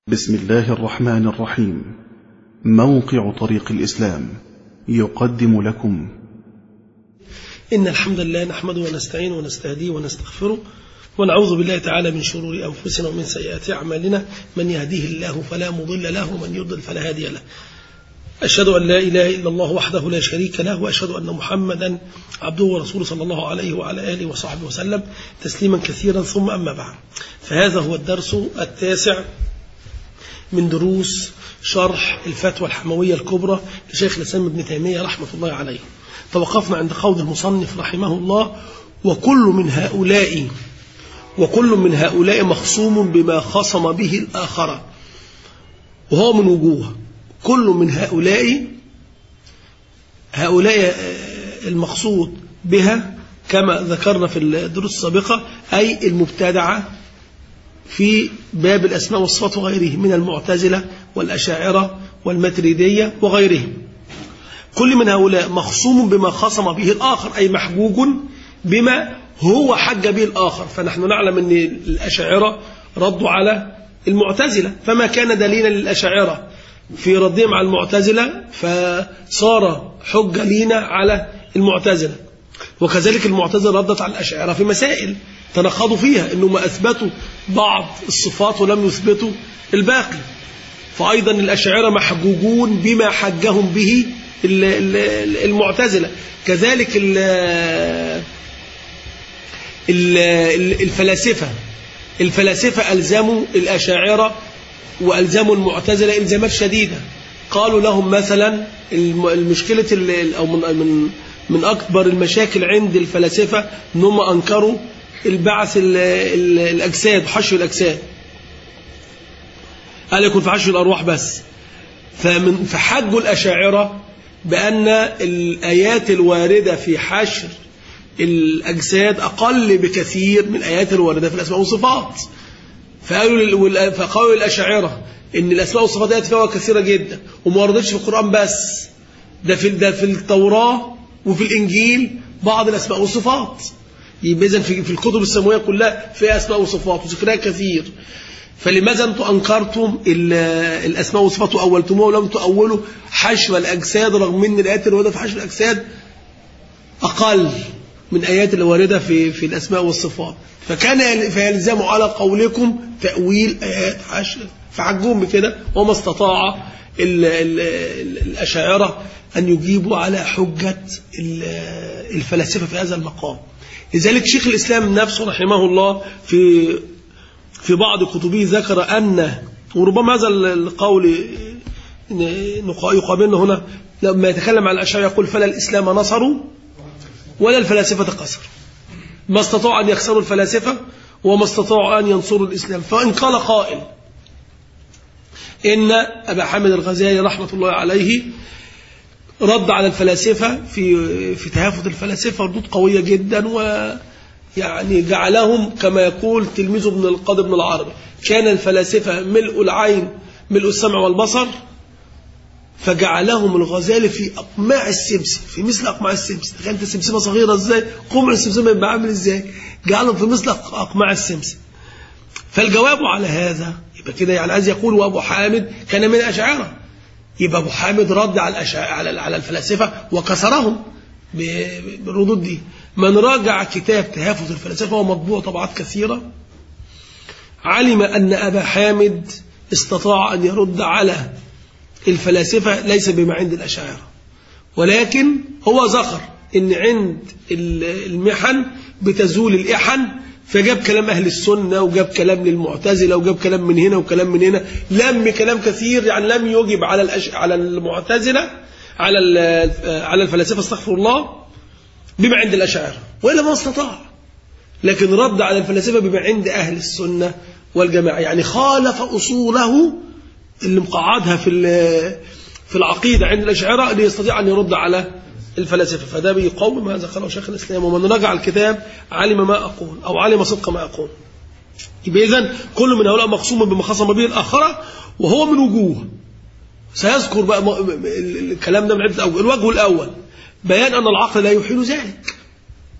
بسم الله الرحمن الرحيم موقع طريق الإسلام يقدم لكم إن الحمد لله نحمده ونستعينه ونستهديه ونستغفره ونعوذ بالله تعالى من شرور أنفسنا ومن سيئات أعمالنا من يهديه الله فلا مضل له ومن يضلل فلا هادي له أشهد أن لا إله إلا الله وحده لا شريك له وأشهد أن محمدا عبده ورسوله صلى الله عليه وعلى آله وصحبه وسلم تسليما كثيرا ثم أما بعد فهذا هو الدرس التاسع من دروس شرح الفتوى الحموية الكبرى لشيخ الإسلام ابن تيمية رحمة الله عليه توقفنا عند قول المصنف رحمه الله وكل من هؤلاء وكل من هؤلاء مخصوم بما خصم به الآخر وهو من وجوه كل من هؤلاء هؤلاء المقصود بها كما ذكرنا في الدروس السابقة أي المبتدعة في باب الأسماء والصفات وغيره من المعتزلة والأشاعرة والمتريدية وغيرهم كل من هؤلاء مخصوم بما خصم به الآخر أي محجوج بما هو حج به الآخر فنحن نعلم أن الأشاعرة ردوا على المعتزلة فما كان دليلا للأشاعرة في ردهم على المعتزلة فصار حجة لينا على المعتزلة وكذلك المعتزلة ردت على الأشاعرة في مسائل تنخضوا فيها أنهم أثبتوا بعض الصفات ولم يثبتوا الباقي فأيضا الأشاعرة محجوجون بما حجهم به المعتزلة كذلك الفلاسفة الفلاسفة ألزموا الأشاعرة وألزموا المعتزلة إلزامات شديدة قالوا لهم مثلا المشكلة أو من من أكبر المشاكل عند الفلاسفة أنهم أنكروا البعث الأجساد وحشو الأجساد قال يكون في حشو الأرواح بس فمن فحجوا الأشاعرة بأن الآيات الواردة في حشر الأجساد أقل بكثير من الآيات الواردة في الأسماء والصفات فقالوا فقالوا الأشاعرة إن الأسماء والصفات آيات فيها كثيرة جدا وما وردتش في القرآن بس ده في ده في التوراة وفي الإنجيل بعض الأسماء والصفات يبقى إذا في, في الكتب السماوية كلها فيها أسماء وصفات وذكرها كثير فلماذا أنتم أنكرتم الأسماء والصفات وأولتموها ولم تؤولوا حشو الأجساد رغم أن الآيات الواردة في حشو الأجساد أقل من آيات الواردة في في الأسماء والصفات فكان فيلزم على قولكم تأويل آيات حشو فحجوهم بكده وما استطاع ال ال الأشاعرة أن يجيبوا على حجة الفلاسفة في هذا المقام لذلك شيخ الإسلام نفسه رحمه الله في في بعض كتبه ذكر أن وربما هذا القول يقابلنا هنا لما يتكلم عن الأشاعرة يقول فلا الإسلام نصروا ولا الفلاسفة قصروا ما استطاعوا أن يخسروا الفلاسفة وما استطاعوا أن ينصروا الإسلام فإن قال قائل إن أبا حامد الغزالي رحمة الله عليه رد على الفلاسفة في في تهافت الفلاسفة ردود قوية جدا ويعني جعلهم كما يقول تلميذه ابن القاضي ابن العربي كان الفلاسفة ملء العين ملء السمع والبصر فجعلهم الغزالي في أقماع السمسم في مثل أقماع السمسم تخيل انت سمسمة صغيرة ازاي قمع السمسم يبقى عامل ازاي جعلهم في مثل أقماع السمسم فالجواب على هذا يبقى كده يعني عايز يقول وأبو حامد كان من أشعاره يبقى أبو حامد رد على على على الفلاسفة وكسرهم بالردود دي من راجع كتاب تهافت الفلاسفة ومطبوع طبعات كثيرة علم أن أبا حامد استطاع أن يرد على الفلاسفة ليس بما عند الأشاعرة ولكن هو ذكر أن عند المحن بتزول الإحن فجاب كلام أهل السنة وجاب كلام للمعتزلة وجاب كلام من هنا وكلام من هنا لم كلام كثير يعني لم يجب على الأش... على المعتزلة على على الفلاسفة استغفر الله بما عند الأشاعرة وإلا ما استطاع لكن رد على الفلاسفة بما عند أهل السنة والجماعة يعني خالف أصوله اللي مقعدها في في العقيدة عند الأشاعرة ليستطيع أن يرد على الفلاسفة فده بيقوم هذا قاله شيخ الإسلام ومن رجع الكتاب علم ما أقول أو علم صدق ما أقول يبقى إذن كل من هؤلاء مقسوم بما خصم به الآخرة وهو من وجوه سيذكر بقى الكلام ده من عدة أول الوجه الأول بيان أن العقل لا يحيل ذلك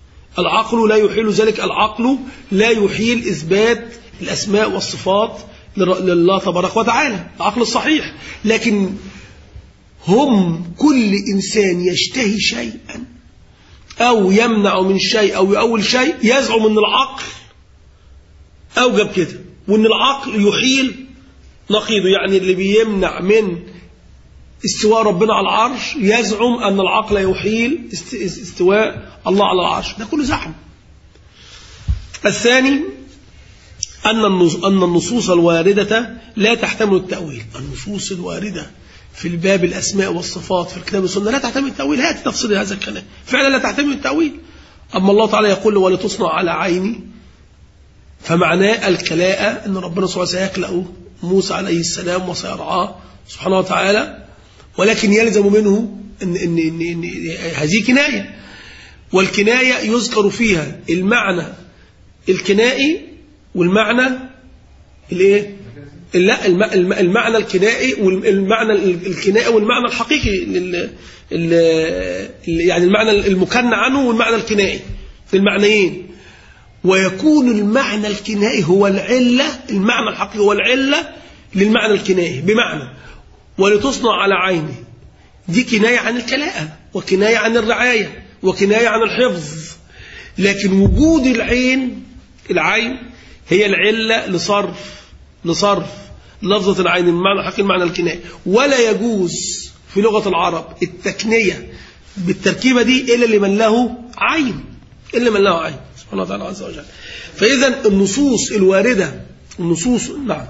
العقل لا يحيل ذلك العقل لا يحيل إثبات الأسماء والصفات لر- لله تبارك وتعالى العقل الصحيح لكن هم كل إنسان يشتهي شيئا أو يمنع من شيء أو يؤول شيء يزعم أن العقل أوجب كده وأن العقل يحيل نقيضه يعني اللي بيمنع من استواء ربنا على العرش يزعم أن العقل يحيل است- استواء الله على العرش ده كله زعم الثاني أن النص- أن النصوص الواردة لا تحتمل التأويل النصوص الواردة في الباب الأسماء والصفات في الكتاب والسنة لا تحتمل التأويل هات تفصيل هذا الكلام فعلا لا تحتمل التأويل أما الله تعالى يقول ولتصنع على عيني فمعناه الكلاء أن ربنا سبحانه وتعالى سيكلأ موسى عليه السلام وسيرعاه سبحانه وتعالى ولكن يلزم منه إن, إن, إن, إن هذه كناية والكناية يذكر فيها المعنى الكنائي والمعنى الايه لا الم- الم- المعنى الكنائي والمعنى الكنائي والمعنى الحقيقي لل- ال- ال- يعني المعنى المكنى عنه والمعنى الكنائي المعنيين ويكون المعنى الكنائي هو العلة المعنى الحقيقي هو العلة للمعنى الكنائي بمعنى ولتصنع على عيني دي كناية عن الكلاءة وكناية عن الرعاية وكناية عن الحفظ لكن وجود العين العين هي العلة لصرف لصرف لفظة العين المعنى الحقيقي المعنى الكنائي ولا يجوز في لغة العرب التكنية بالتركيبة دي إلا لمن له عين إلا من له عين سبحانه وتعالى عز وجل فإذا النصوص الواردة النصوص نعم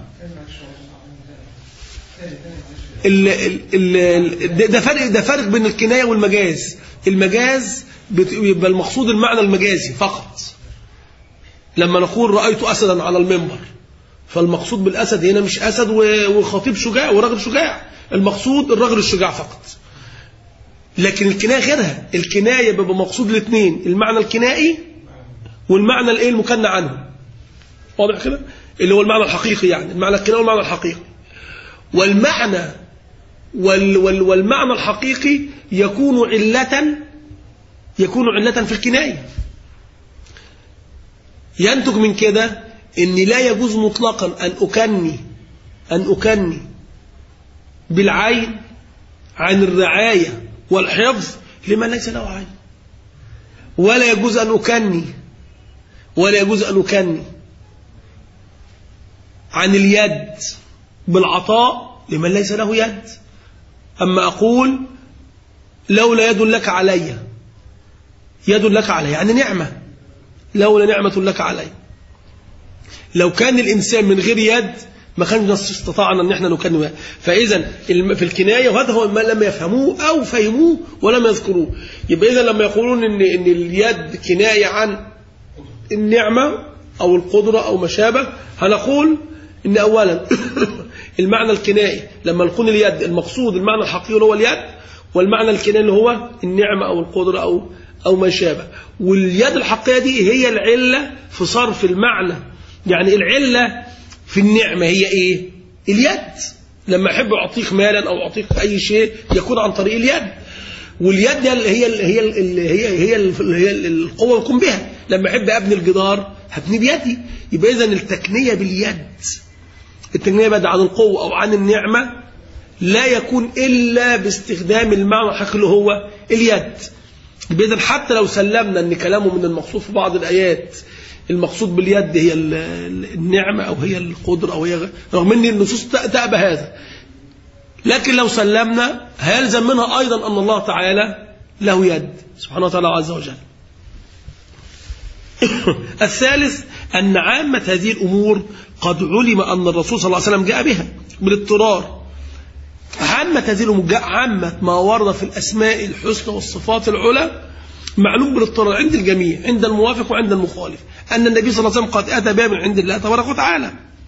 ال ال ال ده- ده فرق ده فرق بين الكنايه والمجاز المجاز بت- يبقى المقصود المعنى المجازي فقط لما نقول رايت اسدا على المنبر فالمقصود بالاسد هنا مش اسد و- وخطيب شجاع وراجل شجاع المقصود الرجل الشجاع فقط لكن الكنايه غيرها الكنايه بيبقى مقصود الاثنين المعنى الكنائي والمعنى الايه المكنى عنه واضح كده اللي هو المعنى الحقيقي يعني المعنى الكنائي والمعنى الحقيقي والمعنى وال وال والمعنى الحقيقي يكون علة يكون علة في الكناية ينتج من كده ان لا يجوز مطلقا ان اكني ان اكني بالعين عن الرعاية والحفظ لمن ليس له عين ولا يجوز ان اكني ولا يجوز ان اكني عن اليد بالعطاء لمن ليس له يد أما أقول لولا يد لك علي يد لك علي يعني نعمة لولا نعمة لك علي لو كان الإنسان من غير يد ما كان استطعنا ان احنا نكلم فاذا الم- في الكنايه وهذا هو ما لم يفهموه او فهموه ولم يذكروه يبقى اذا لما يقولون ان ان اليد كنايه عن النعمه او القدره او ما شابه هنقول ان اولا المعنى الكنائي لما نكون اليد المقصود المعنى الحقيقي اللي هو اليد والمعنى الكنائي اللي هو النعمه او القدره او او ما شابه واليد الحقيقيه دي هي العله في صرف المعنى يعني العله في النعمه هي ايه اليد لما احب اعطيك مالا او اعطيك اي شيء يكون عن طريق اليد واليد هي ال- هي ال- هي ال- هي هي ال- هي القوه اللي اقوم بها لما احب ابني الجدار هبني بيدي يبقى اذا التكنيه باليد التكنيه بعد عن القوه او عن النعمه لا يكون الا باستخدام المعنى الحقيقي اللي هو اليد يبقى اذا حتى لو سلمنا ان كلامه من المقصود في بعض الايات المقصود باليد هي ال- ال- النعمه او هي القدره او هي غ- رغم ان النصوص ت- تأبى هذا لكن لو سلمنا هيلزم منها ايضا ان الله تعالى له يد سبحانه وتعالى عز وجل الثالث أن عامة هذه الأمور قد علم أن الرسول صلى الله عليه وسلم جاء بها بالاضطرار عامة هذه الأمور جاء عامة ما ورد في الأسماء الحسنى والصفات العلى معلوم بالاضطرار عند الجميع عند الموافق وعند المخالف أن النبي صلى الله عليه وسلم قد أتى بها من عند الله تبارك وتعالى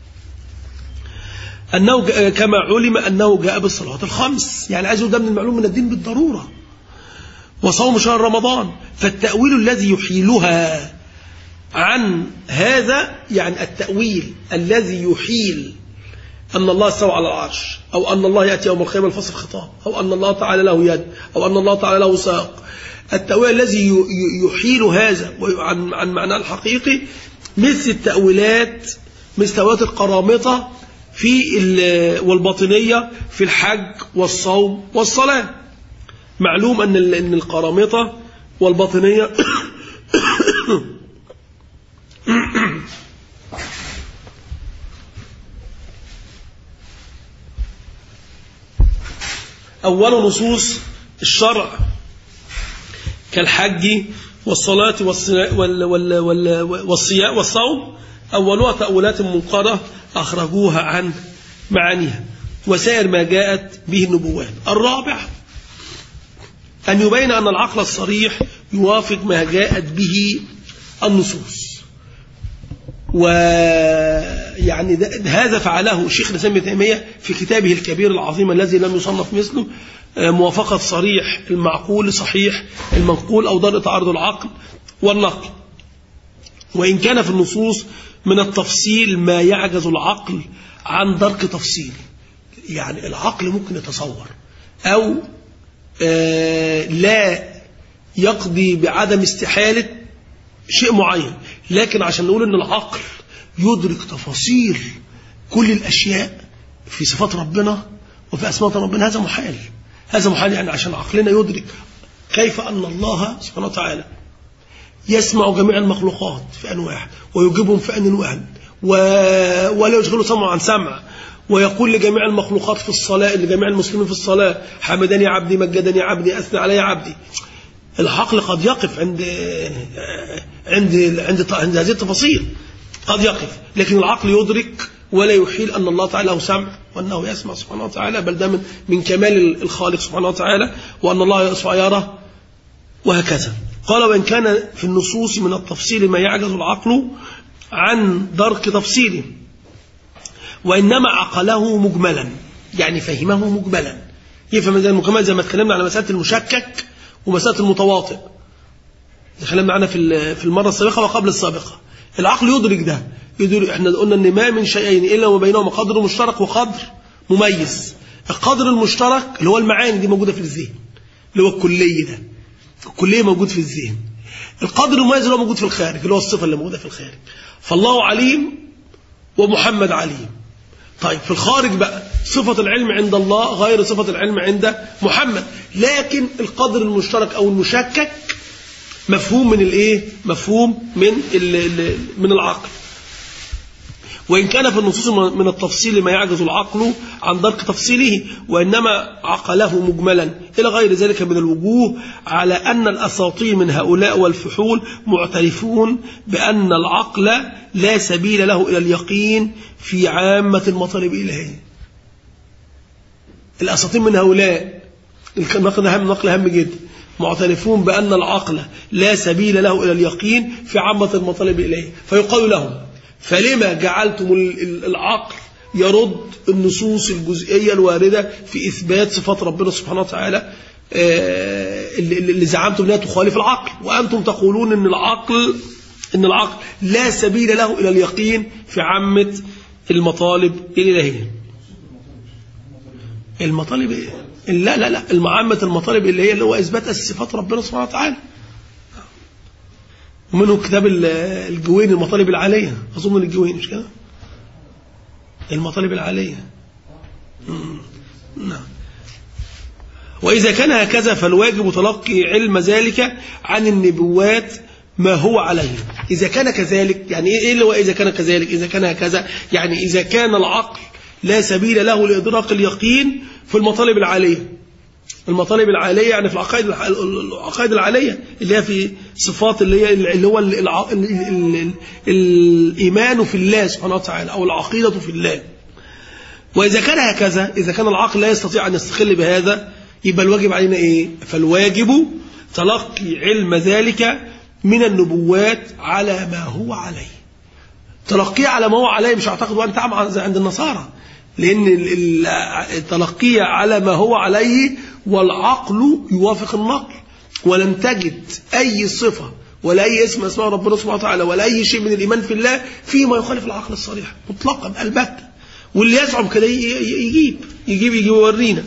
أنه جاء- كما علم أنه جاء بالصلوات الخمس يعني عايز يقول ده من المعلوم من الدين بالضرورة وصوم شهر رمضان فالتأويل الذي يحيلها عن هذا يعني التأويل الذي يحيل أن الله استوى على العرش أو أن الله يأتي يوم القيامة الفصل خطاب أو أن الله تعالى له يد أو أن الله تعالى له ساق التأويل الذي ي- ي- يحيل هذا وي- عن عن معناه الحقيقي مثل التأويلات مثل تأويلات القرامطة في ال- والباطنية في الحج والصوم والصلاة معلوم أن ال- أن القرامطة والباطنية أول نصوص الشرع كالحج والصلاة والصلا- وال- وال- وال- والصيام والصوم أولها تأولات منقرة أخرجوها عن معانيها وسائر ما جاءت به النبوات الرابع أن يبين أن العقل الصريح يوافق ما جاءت به النصوص ويعني ده- هذا فعله الشيخ الإسلام ابن تيمية في كتابه الكبير العظيم الذي لم يصنف مثله آه، موافقة صريح المعقول صحيح المنقول أو درء تعارض العقل والنقل وإن كان في النصوص من التفصيل ما يعجز العقل عن درك تفصيل يعني العقل ممكن يتصور أو آه، لا يقضي بعدم استحالة شيء معين لكن عشان نقول ان العقل يدرك تفاصيل كل الاشياء في صفات ربنا وفي اسماء ربنا هذا محال هذا محال يعني عشان عقلنا يدرك كيف ان الله سبحانه وتعالى يسمع جميع المخلوقات في انواع ويجيبهم في ان واحد و... ولا يشغله سمع عن سمع ويقول لجميع المخلوقات في الصلاة لجميع المسلمين في الصلاة حمدني عبدي مجدني عبدي أثنى علي عبدي العقل قد يقف عند عند عند عند هذه التفاصيل قد يقف لكن العقل يدرك ولا يحيل أن الله تعالى له سمع وأنه يسمع سبحانه وتعالى بل ده من, من كمال الخالق سبحانه وتعالى وأن الله يسمع يرى وهكذا قال وإن كان في النصوص من التفصيل ما يعجز العقل عن درك تفصيله وإنما عقله مجملا يعني فهمه مجملا يفهم زي المكمل زي ما اتكلمنا على مسألة المشكك ومسألة المتواطئ تكلمنا عنها في في المرة السابقة وقبل السابقة العقل يدرك ده يدرك احنا قلنا ان ما من شيئين الا وما بينهما قدر مشترك وقدر مميز القدر المشترك اللي هو المعاني دي موجودة في الذهن اللي هو الكلية ده الكلية موجود في الذهن القدر المميز اللي هو موجود في الخارج اللي هو الصفة اللي موجودة في الخارج فالله عليم ومحمد عليم طيب في الخارج بقى صفة العلم عند الله غير صفة العلم عند محمد لكن القدر المشترك أو المشكك مفهوم من الايه مفهوم من ال ال من العقل وإن كان في النصوص من التفصيل ما يعجز العقل عن درك تفصيله وإنما عقله مجملا إلى غير ذلك من الوجوه على أن الأساطير من هؤلاء والفحول معترفون بأن العقل لا سبيل له إلى اليقين في عامة المطالب الإلهية الأساطير من هؤلاء النقل هام نقل هام جدا معترفون بأن العقل لا سبيل له إلى اليقين في عامة المطالب الإلهية فيقال لهم فلما جعلتم العقل يرد النصوص الجزئية الواردة في إثبات صفات ربنا سبحانه وتعالى اللي زعمتم أنها تخالف العقل وأنتم تقولون أن العقل أن العقل لا سبيل له إلى اليقين في عامة المطالب الإلهية المطالب لا لا لا المعامة المطالب اللي هي اللي هو إثبات صفات ربنا سبحانه وتعالى ومنه كتاب الجوين المطالب العالية أظن الجوين مش كده المطالب العالية نعم وإذا كان هكذا فالواجب تلقي علم ذلك عن النبوات ما هو عليه إذا كان كذلك يعني إيه اللي هو إذا كان كذلك إذا كان هكذا يعني إذا كان العقل لا سبيل له لإدراك اليقين في المطالب العالية المطالب العالية يعني في العقائد العقائد العالية اللي هي في صفات اللي هي اللي هو الع... ال... ال... ال... الإيمان في الله سبحانه وتعالى أو العقيدة في الله وإذا كان هكذا إذا كان العقل لا يستطيع أن يستقل بهذا يبقى الواجب علينا إيه فالواجب تلقي علم ذلك من النبوات على ما هو عليه تلقيه على ما هو عليه مش أعتقد وأنت عند النصارى لأن التلقي على ما هو عليه والعقل يوافق النقل ولن تجد أي صفة ولا أي اسم اسماء ربنا سبحانه وتعالى ولا أي شيء من الإيمان في الله فيما يخالف العقل الصريح مطلقا البتة واللي يزعم كده يجيب يجيب يجيب يورينا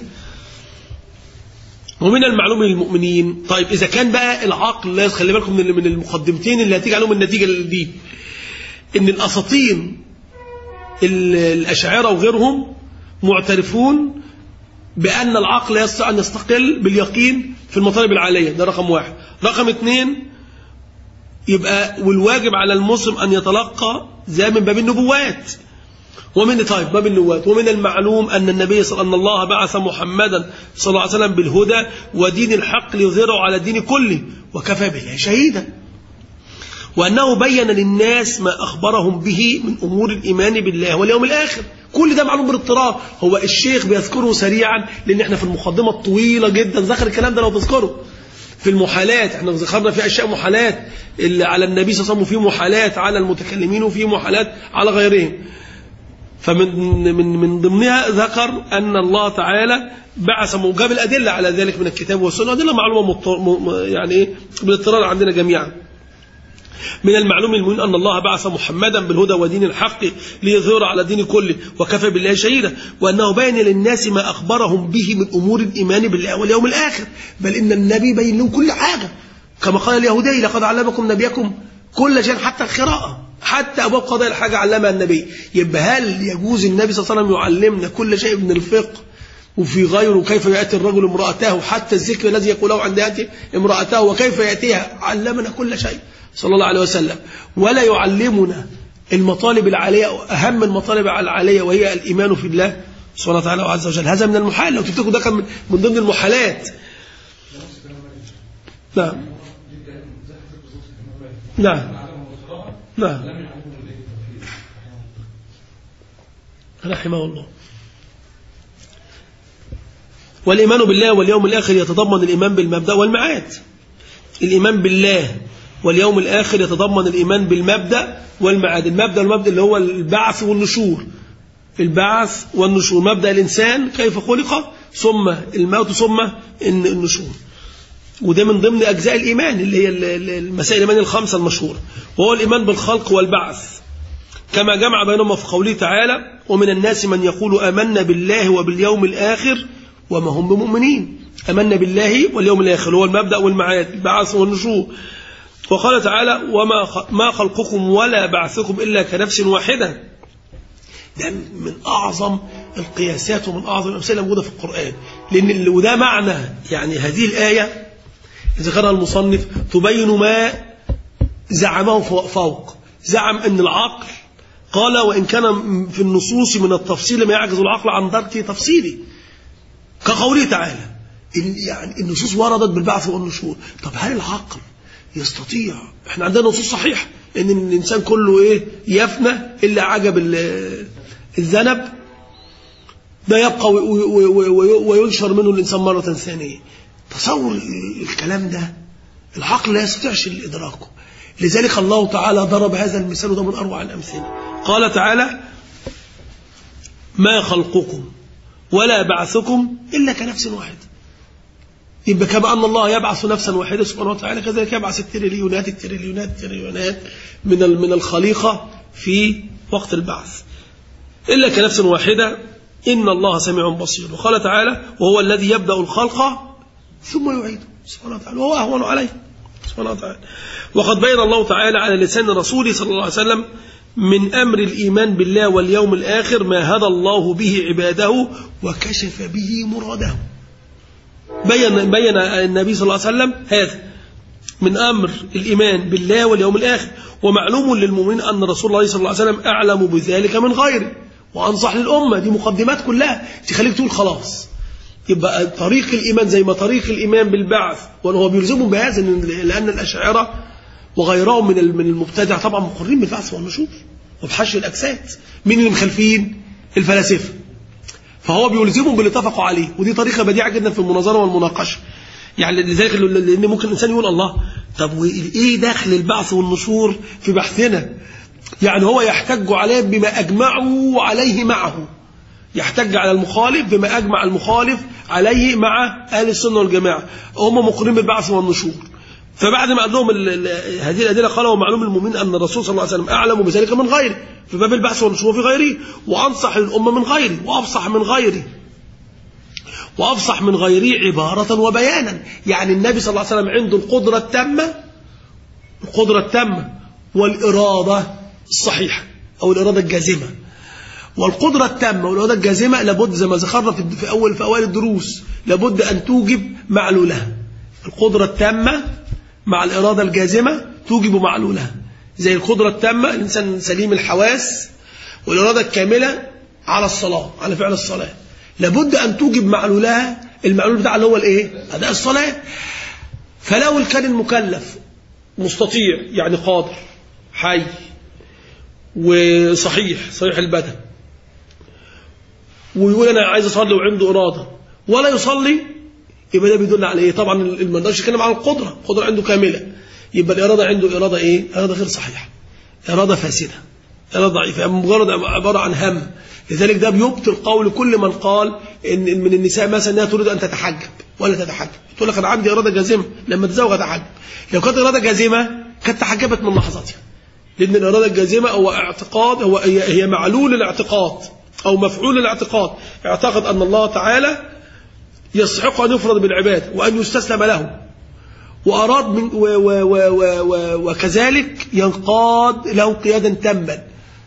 ومن المعلوم للمؤمنين طيب إذا كان بقى العقل لا خلي بالكم من من المقدمتين اللي هتيجي عليهم النتيجة دي إن الأساطين ال- الأشاعرة وغيرهم معترفون بأن العقل يستطيع أن يستقل باليقين في المطالب العالية ده رقم واحد رقم اثنين يبقى والواجب على المسلم أن يتلقى زي من باب النبوات ومن طيب باب النبوات ومن المعلوم أن النبي صلى أن الله بعث محمدا صلى الله عليه وسلم بالهدى ودين الحق ليظهره على الدين كله وكفى بالله شهيدا وأنه بين للناس ما أخبرهم به من أمور الإيمان بالله واليوم الآخر كل ده معلوم بالاضطراب هو الشيخ بيذكره سريعا لأن احنا في المقدمة الطويلة جدا ذكر الكلام ده لو تذكره في المحالات احنا ذكرنا في أشياء محالات اللي على النبي صلى الله عليه وسلم وفي محالات على المتكلمين وفي محالات على غيرهم فمن من من ضمنها ذكر أن الله تعالى بعث وجاب الأدلة على ذلك من الكتاب والسنة أدلة معلومة مضطر- م- م- يعني إيه بالاضطرار عندنا جميعا من المعلوم المهم أن الله بعث محمدا بالهدى ودين الحق ليظهر على الدين كله وكفى بالله شهيدا وأنه بين للناس ما أخبرهم به من أمور الإيمان بالله واليوم الآخر بل إن النبي بين لهم كل حاجة كما قال اليهودي لقد علمكم نبيكم كل شيء حتى القراءة حتى أبواب قضاء الحاجة علمها النبي يبقى هل يجوز النبي صلى الله عليه وسلم يعلمنا كل شيء من الفقه وفي غيره كيف يأتي الرجل امرأته حتى الذكر الذي يقوله عند يأتي امرأته وكيف يأتيها علمنا كل شيء صلى الله عليه وسلم ولا يعلمنا المطالب العالية أهم المطالب العالية وهي الإيمان في الله سبحانه وتعالى عز وجل هذا من المحال لو تفتكروا ده كان من من ضمن المحالات نعم نعم نعم رحمه الله والإيمان بالله واليوم الآخر يتضمن الإيمان بالمبدأ والمعاد الإيمان بالله واليوم الآخر يتضمن الإيمان بالمبدأ والمعاد المبدأ والمبدأ اللي هو البعث والنشور البعث والنشور مبدأ الإنسان كيف خلق ثم الموت ثم النشور وده من ضمن أجزاء الإيمان اللي هي المسائل الإيمان الخمسة المشهورة وهو الإيمان بالخلق والبعث كما جمع بينهما في قوله تعالى ومن الناس من يقول آمنا بالله وباليوم الآخر وما هم بمؤمنين أمنا بالله واليوم الآخر هو المبدأ والمعاد البعث والنشور وقال تعالى وما ما خلقكم ولا بعثكم إلا كنفس واحدة ده من أعظم القياسات ومن أعظم الأمثلة الموجودة في القرآن لأن وده معنى يعني هذه الآية ذكرها المصنف تبين ما زعمه فوق زعم أن العقل قال وإن كان في النصوص من التفصيل ما يعجز العقل عن درك تفصيله كقوله تعالى إن يعني النصوص وردت بالبعث والنشور طب هل العقل يستطيع احنا عندنا نصوص صحيحة ان الانسان كله ايه يفنى الا عجب الذنب ده يبقى وينشر منه الانسان مرة ثانية تصور الكلام ده العقل لا يستطيعش ادراكه لذلك الله تعالى ضرب هذا المثال وده من اروع الامثله قال تعالى ما خلقكم ولا بعثكم إلا كنفس واحد يبقى كما أن الله يبعث نفسا واحدة سبحانه وتعالى كذلك يبعث التريليونات التريليونات التريليونات من من الخليقة في وقت البعث إلا كنفس واحدة إن الله سميع بصير وقال تعالى وهو الذي يبدأ الخلق ثم يعيده سبحانه وتعالى وهو أهون عليه سبحانه وتعالى وقد بين الله تعالى على لسان رسوله صلى الله عليه وسلم من أمر الإيمان بالله واليوم الآخر ما هدى الله به عباده وكشف به مراده بين, بين النبي صلى الله عليه وسلم هذا من أمر الإيمان بالله واليوم الآخر ومعلوم للمؤمن أن رسول الله صلى الله عليه وسلم أعلم بذلك من غيره وأنصح للأمة دي مقدمات كلها تخليك تقول خلاص يبقى طريق الإيمان زي ما طريق الإيمان بالبعث وهو بيلزمهم بهذا لأن الأشاعرة وغيرهم من من المبتدع طبعا مقرين بالبعث والنشور وبحشر الأجساد مين اللي مخالفين الفلاسفة فهو بيلزمهم باللي اتفقوا عليه ودي طريقة بديعة جدا في المناظرة والمناقشة يعني لذلك لأن ممكن الإنسان يقول الله طب وإيه دخل البعث والنشور في بحثنا يعني هو يحتج عليه بما أجمعوا عليه معه يحتج على المخالف بما أجمع المخالف عليه مع أهل السنة والجماعة هم مقرين بالبعث والنشور فبعد ما قال لهم هذه الأدلة قال ومعلوم المؤمن أن الرسول صلى الله عليه وسلم أعلم بذلك من غيره في باب البعث والنشور في غيره وأنصح للأمة من غيره وأفصح من غيره وأفصح من غيره عبارة وبيانا يعني النبي صلى الله عليه وسلم عنده القدرة التامة القدرة التامة والإرادة الصحيحة أو الإرادة الجازمة والقدرة التامة والإرادة الجازمة لابد زي ما ذكرنا في في أول في أوائل الدروس لابد أن توجب معلولها القدرة التامة مع الإرادة الجازمة توجب معلولها زي القدرة التامة الإنسان سليم الحواس والإرادة الكاملة على الصلاة على فعل الصلاة لابد أن توجب معلولها المعلول بتاع اللي هو الإيه؟ أداء الصلاة فلو كان المكلف مستطيع يعني قادر حي وصحيح صحيح البدن ويقول انا عايز اصلي وعنده اراده ولا يصلي يبقى ده بيدل على ايه طبعا ما نقدرش نتكلم عن القدره القدره عنده كامله يبقى الاراده عنده اراده ايه اراده غير صحيحه اراده فاسده اراده ضعيفه مجرد عباره عن هم لذلك ده بيبطل قول كل من قال ان من النساء مثلا انها تريد ان تتحجب ولا تتحجب تقول لك انا عندي اراده جازمه لما اتزوج اتحجب لو كانت اراده جازمه كانت تحجبت من لحظتها لان الاراده الجازمه هو اعتقاد هو هي هي معلول الاعتقاد او مفعول الاعتقاد اعتقد ان الله تعالى يستحق ان يفرض بالعباده وان يستسلم له واراد من و و و و و وكذلك ينقاد له انقيادا تاما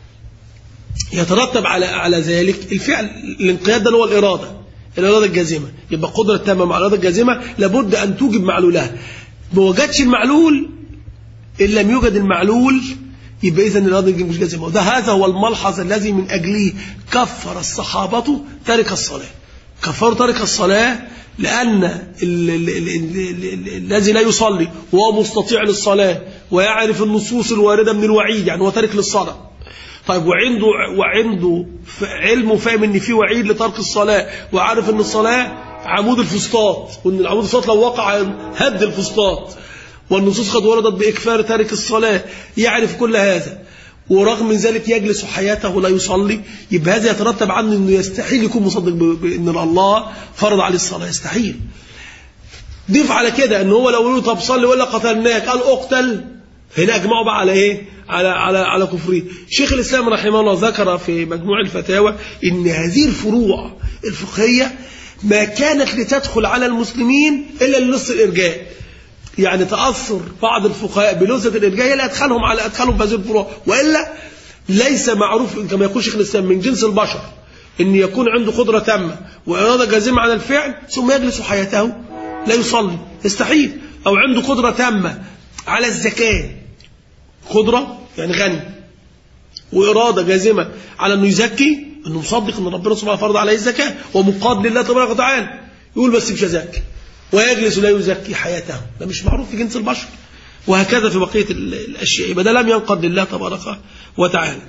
يترتب على على ذلك الفعل الانقياد ده اللي هو الاراده الاراده الجازمه يبقى القدره التامه مع الاراده الجازمه لابد ان توجب معلولها ما وجدش المعلول ان لم يوجد المعلول يبقى اذا الاراده دي مش جازمه وده هذا هو الملحظ الذي من اجله كفر الصحابه تارك الصلاه كفروا تارك الصلاه لان ال- ال- ال- ال- ال- الذي لا يصلي وهو مستطيع للصلاه ويعرف النصوص الوارده من الوعيد يعني هو تارك للصلاه طيب وعنده وعنده ف- علم وفاهم ان في وعيد لترك الصلاه وعارف ان الصلاه عمود الفسطاط وان العمود الفسطاط لو وقع هد الفسطاط والنصوص قد وردت باكفار تارك الصلاه يعرف كل هذا ورغم من ذلك يجلس حياته لا يصلي يبقى هذا يترتب عنه انه يستحيل يكون مصدق ب- بان الله فرض عليه الصلاه يستحيل ضيف على كده ان هو لو قالوا طب صلي ولا قتلناك قال اقتل هنا اجمعوا بقى على ايه على على على كفره شيخ الاسلام رحمه الله ذكر في مجموع الفتاوى ان هذه الفروع الفقهيه ما كانت لتدخل على المسلمين الا لنص الارجاء يعني تاثر بعض الفقهاء بلوثه الارجاء هي اللي ادخلهم على ادخلهم في هذه الفروع والا ليس معروف كما يقول شيخ الاسلام من جنس البشر ان يكون عنده قدره تامه واراده جازمه على الفعل ثم يجلس حياته لا يصلي يستحيل او عنده قدره تامه على الزكاه قدره يعني غني واراده جازمه على انه يزكي انه مصدق ان ربنا سبحانه فرض عليه الزكاه ومقاد لله تبارك وتعالى يقول بس مش هزكي ويجلس لا يزكي حياته ده مش معروف في جنس البشر وهكذا في بقيه ال- الاشياء يبقى ده لم ينقد لله تبارك وتعالى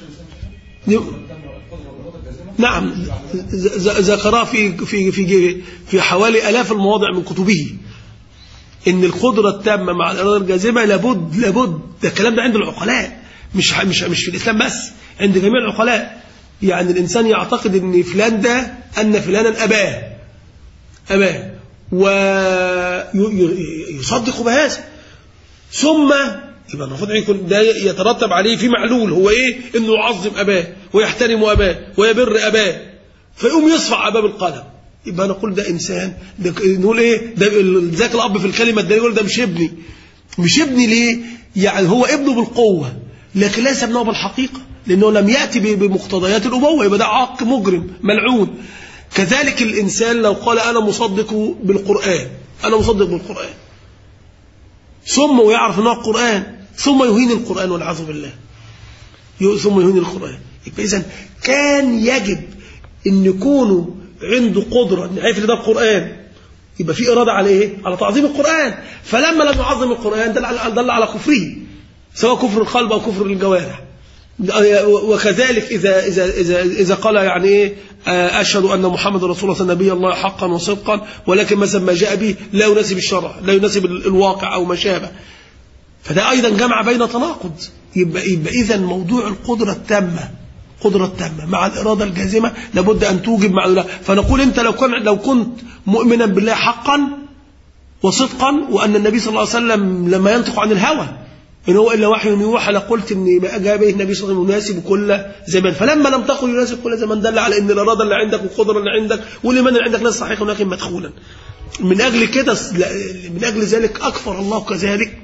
نعم ز- ز- ذكرها في في في في حوالي الاف المواضع من كتبه ان القدره التامه مع الاراده الجازمه لابد لابد ده الكلام ده عند العقلاء مش مش مش في الاسلام بس عند جميع العقلاء يعني الانسان يعتقد ان فلان ده ان فلانا اباه اباه ويصدق بهذا ثم يبقى المفروض يكون ده يترتب عليه في معلول هو ايه انه يعظم اباه ويحترم اباه ويبر اباه فيقوم يصفع اباه بالقلم يبقى نقول ده انسان ده نقول ايه ده ذاك الاب في الكلمه ده يقول ده مش ابني مش ابني ليه يعني هو ابنه بالقوه لكن ليس ابنه بالحقيقه لانه لم ياتي ب- بمقتضيات الابوه يبقى ده عاق مجرم ملعون كذلك الانسان لو قال انا مصدق بالقران انا مصدق بالقران ثم ويعرف انه القرآن ثم يهين القرآن والعياذ بالله ي- ثم يهين القرآن يبقى إذا كان يجب أن يكونوا عنده قدرة أن يعرف إن ده القرآن يبقى في إرادة على إيه؟ على تعظيم القرآن فلما لم يعظم القرآن دل على دل على كفره سواء كفر القلب أو كفر الجوارح وكذلك إذا إذا إذا إذا قال يعني إيه آه، أشهد أن محمد رسول الله نبي الله حقا وصدقا ولكن مثلا ما جاء به لا يناسب الشرع لا يناسب ال- الواقع أو ما شابه فده أيضا جمع بين تناقض يبقى يبقى إذا موضوع القدرة التامة قدرة التامة مع الإرادة الجازمة لابد أن توجب معلولة فنقول أنت لو كان لو كنت مؤمنا بالله حقا وصدقا وأن النبي صلى الله عليه وسلم لما ينطق عن الهوى إن هو إلا وحي يوحى لقلت إن ما جاء به النبي صلى الله عليه وسلم يناسب كل زمان فلما لم تقل يناسب كل زمان دل على إن الإرادة اللي عندك والقدرة اللي عندك والإيمان اللي عندك ليس صحيحا ولكن مدخولا من أجل كده من أجل ذلك أكفر الله كذلك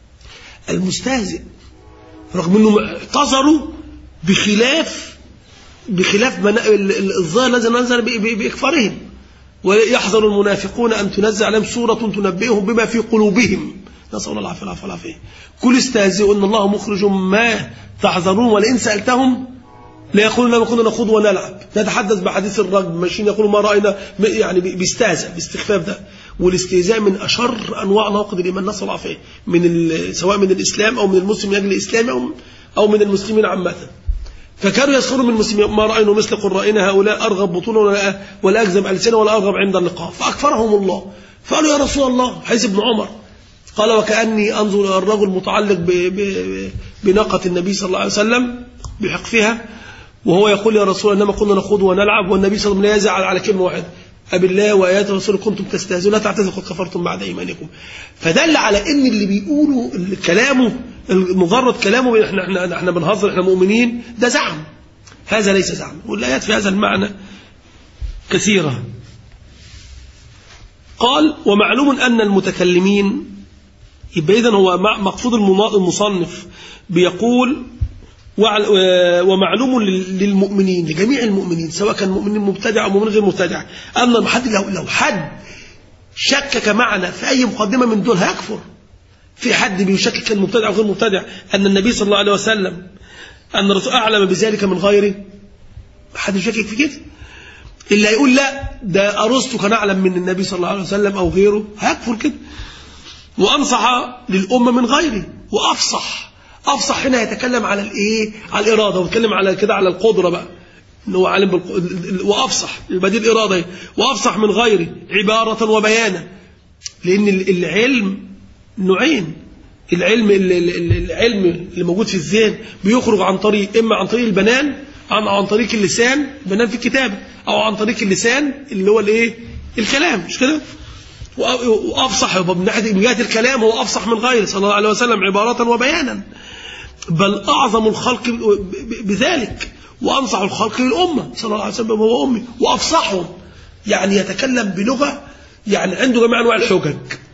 المستهزئ رغم أنهم اعتذروا بخلاف بخلاف من ال- ال- الظاهر الذي نزل ب- ب- بإكفارهم ويحذر المنافقون أن تنزل عليهم سورة تنبئهم بما في قلوبهم نسأل الله العافية والعافية والعافية كل استهزئوا أن الله مخرج ما تحذرون ولئن سألتهم لا يقولون لما كنا نخوض ونلعب نتحدث بحديث الرجل ماشيين يقولوا ما رأينا يعني بيستهزأ باستخفاف ده والاستهزاء من أشر أنواع نواقض الإيمان نسأل الله العافية من ال- سواء من الإسلام أو من المسلم من أجل الإسلام أو أو من المسلمين عامة فكانوا يسخرون من المسلمين ما رأينا مثل قرائنا هؤلاء أرغب بطونا ولا, ولا أكذب ألسنة ولا أرغب عند اللقاء فأكفرهم الله فقالوا يا رسول الله حيث ابن عمر قال وكأني أنظر إلى الرجل متعلق ب- ب- بناقة النبي صلى الله عليه وسلم بحقفها وهو يقول يا رسول الله إنما كنا نخوض ونلعب والنبي صلى الله عليه وسلم لا يزعل على كلمة واحدة أبي الله وآياته ورسوله كنتم تستهزئون لا تعتذروا قد كفرتم بعد إيمانكم فدل على إن اللي بيقولوا اللي كلامه مجرد كلامه احنا احنا احنا بنهزر احنا مؤمنين ده زعم هذا ليس زعم والآيات في هذا المعنى كثيرة قال ومعلوم أن المتكلمين يبقى إذن هو مع- مقصود المنا- المصنف بيقول وعل- و- ومعلوم لل- للمؤمنين لجميع المؤمنين سواء كان مؤمن مبتدع أو مؤمن غير مبتدع أن حد لو لو حد شكك معنا في أي مقدمة من دول هيكفر في حد بيشكك المبتدع أو غير مبتدع أن النبي صلى الله عليه وسلم أن الرسول أعلم بذلك من غيره حد يشكك في كده اللي هيقول لا ده أرسطو كان أعلم من النبي صلى الله عليه وسلم أو غيره هيكفر كده وأنصح للأمة من غيره وأفصح أفصح هنا يتكلم على الإيه على الإرادة ويتكلم على كده على القدرة بقى إن هو عالم بالق... وأفصح يبقى دي الإرادة هي. وأفصح من غيره عبارة وبيانا لأن ال- العلم نوعين العلم ال- ال- ال- العلم اللي موجود في الذهن بيخرج عن طريق إما عن طريق البنان عن عن طريق اللسان بنان في الكتابة أو عن طريق اللسان اللي هو الإيه الكلام مش كده وأ- وأفصح يبقى من ناحية من جهة الكلام هو أفصح من غيره صلى الله عليه وسلم عبارة وبيانا بل أعظم الخلق ب- ب- بذلك وأنصح الخلق للأمة صلى الله عليه وسلم هو أمي وأفصحهم يعني يتكلم بلغة يعني عنده جميع أنواع الحجج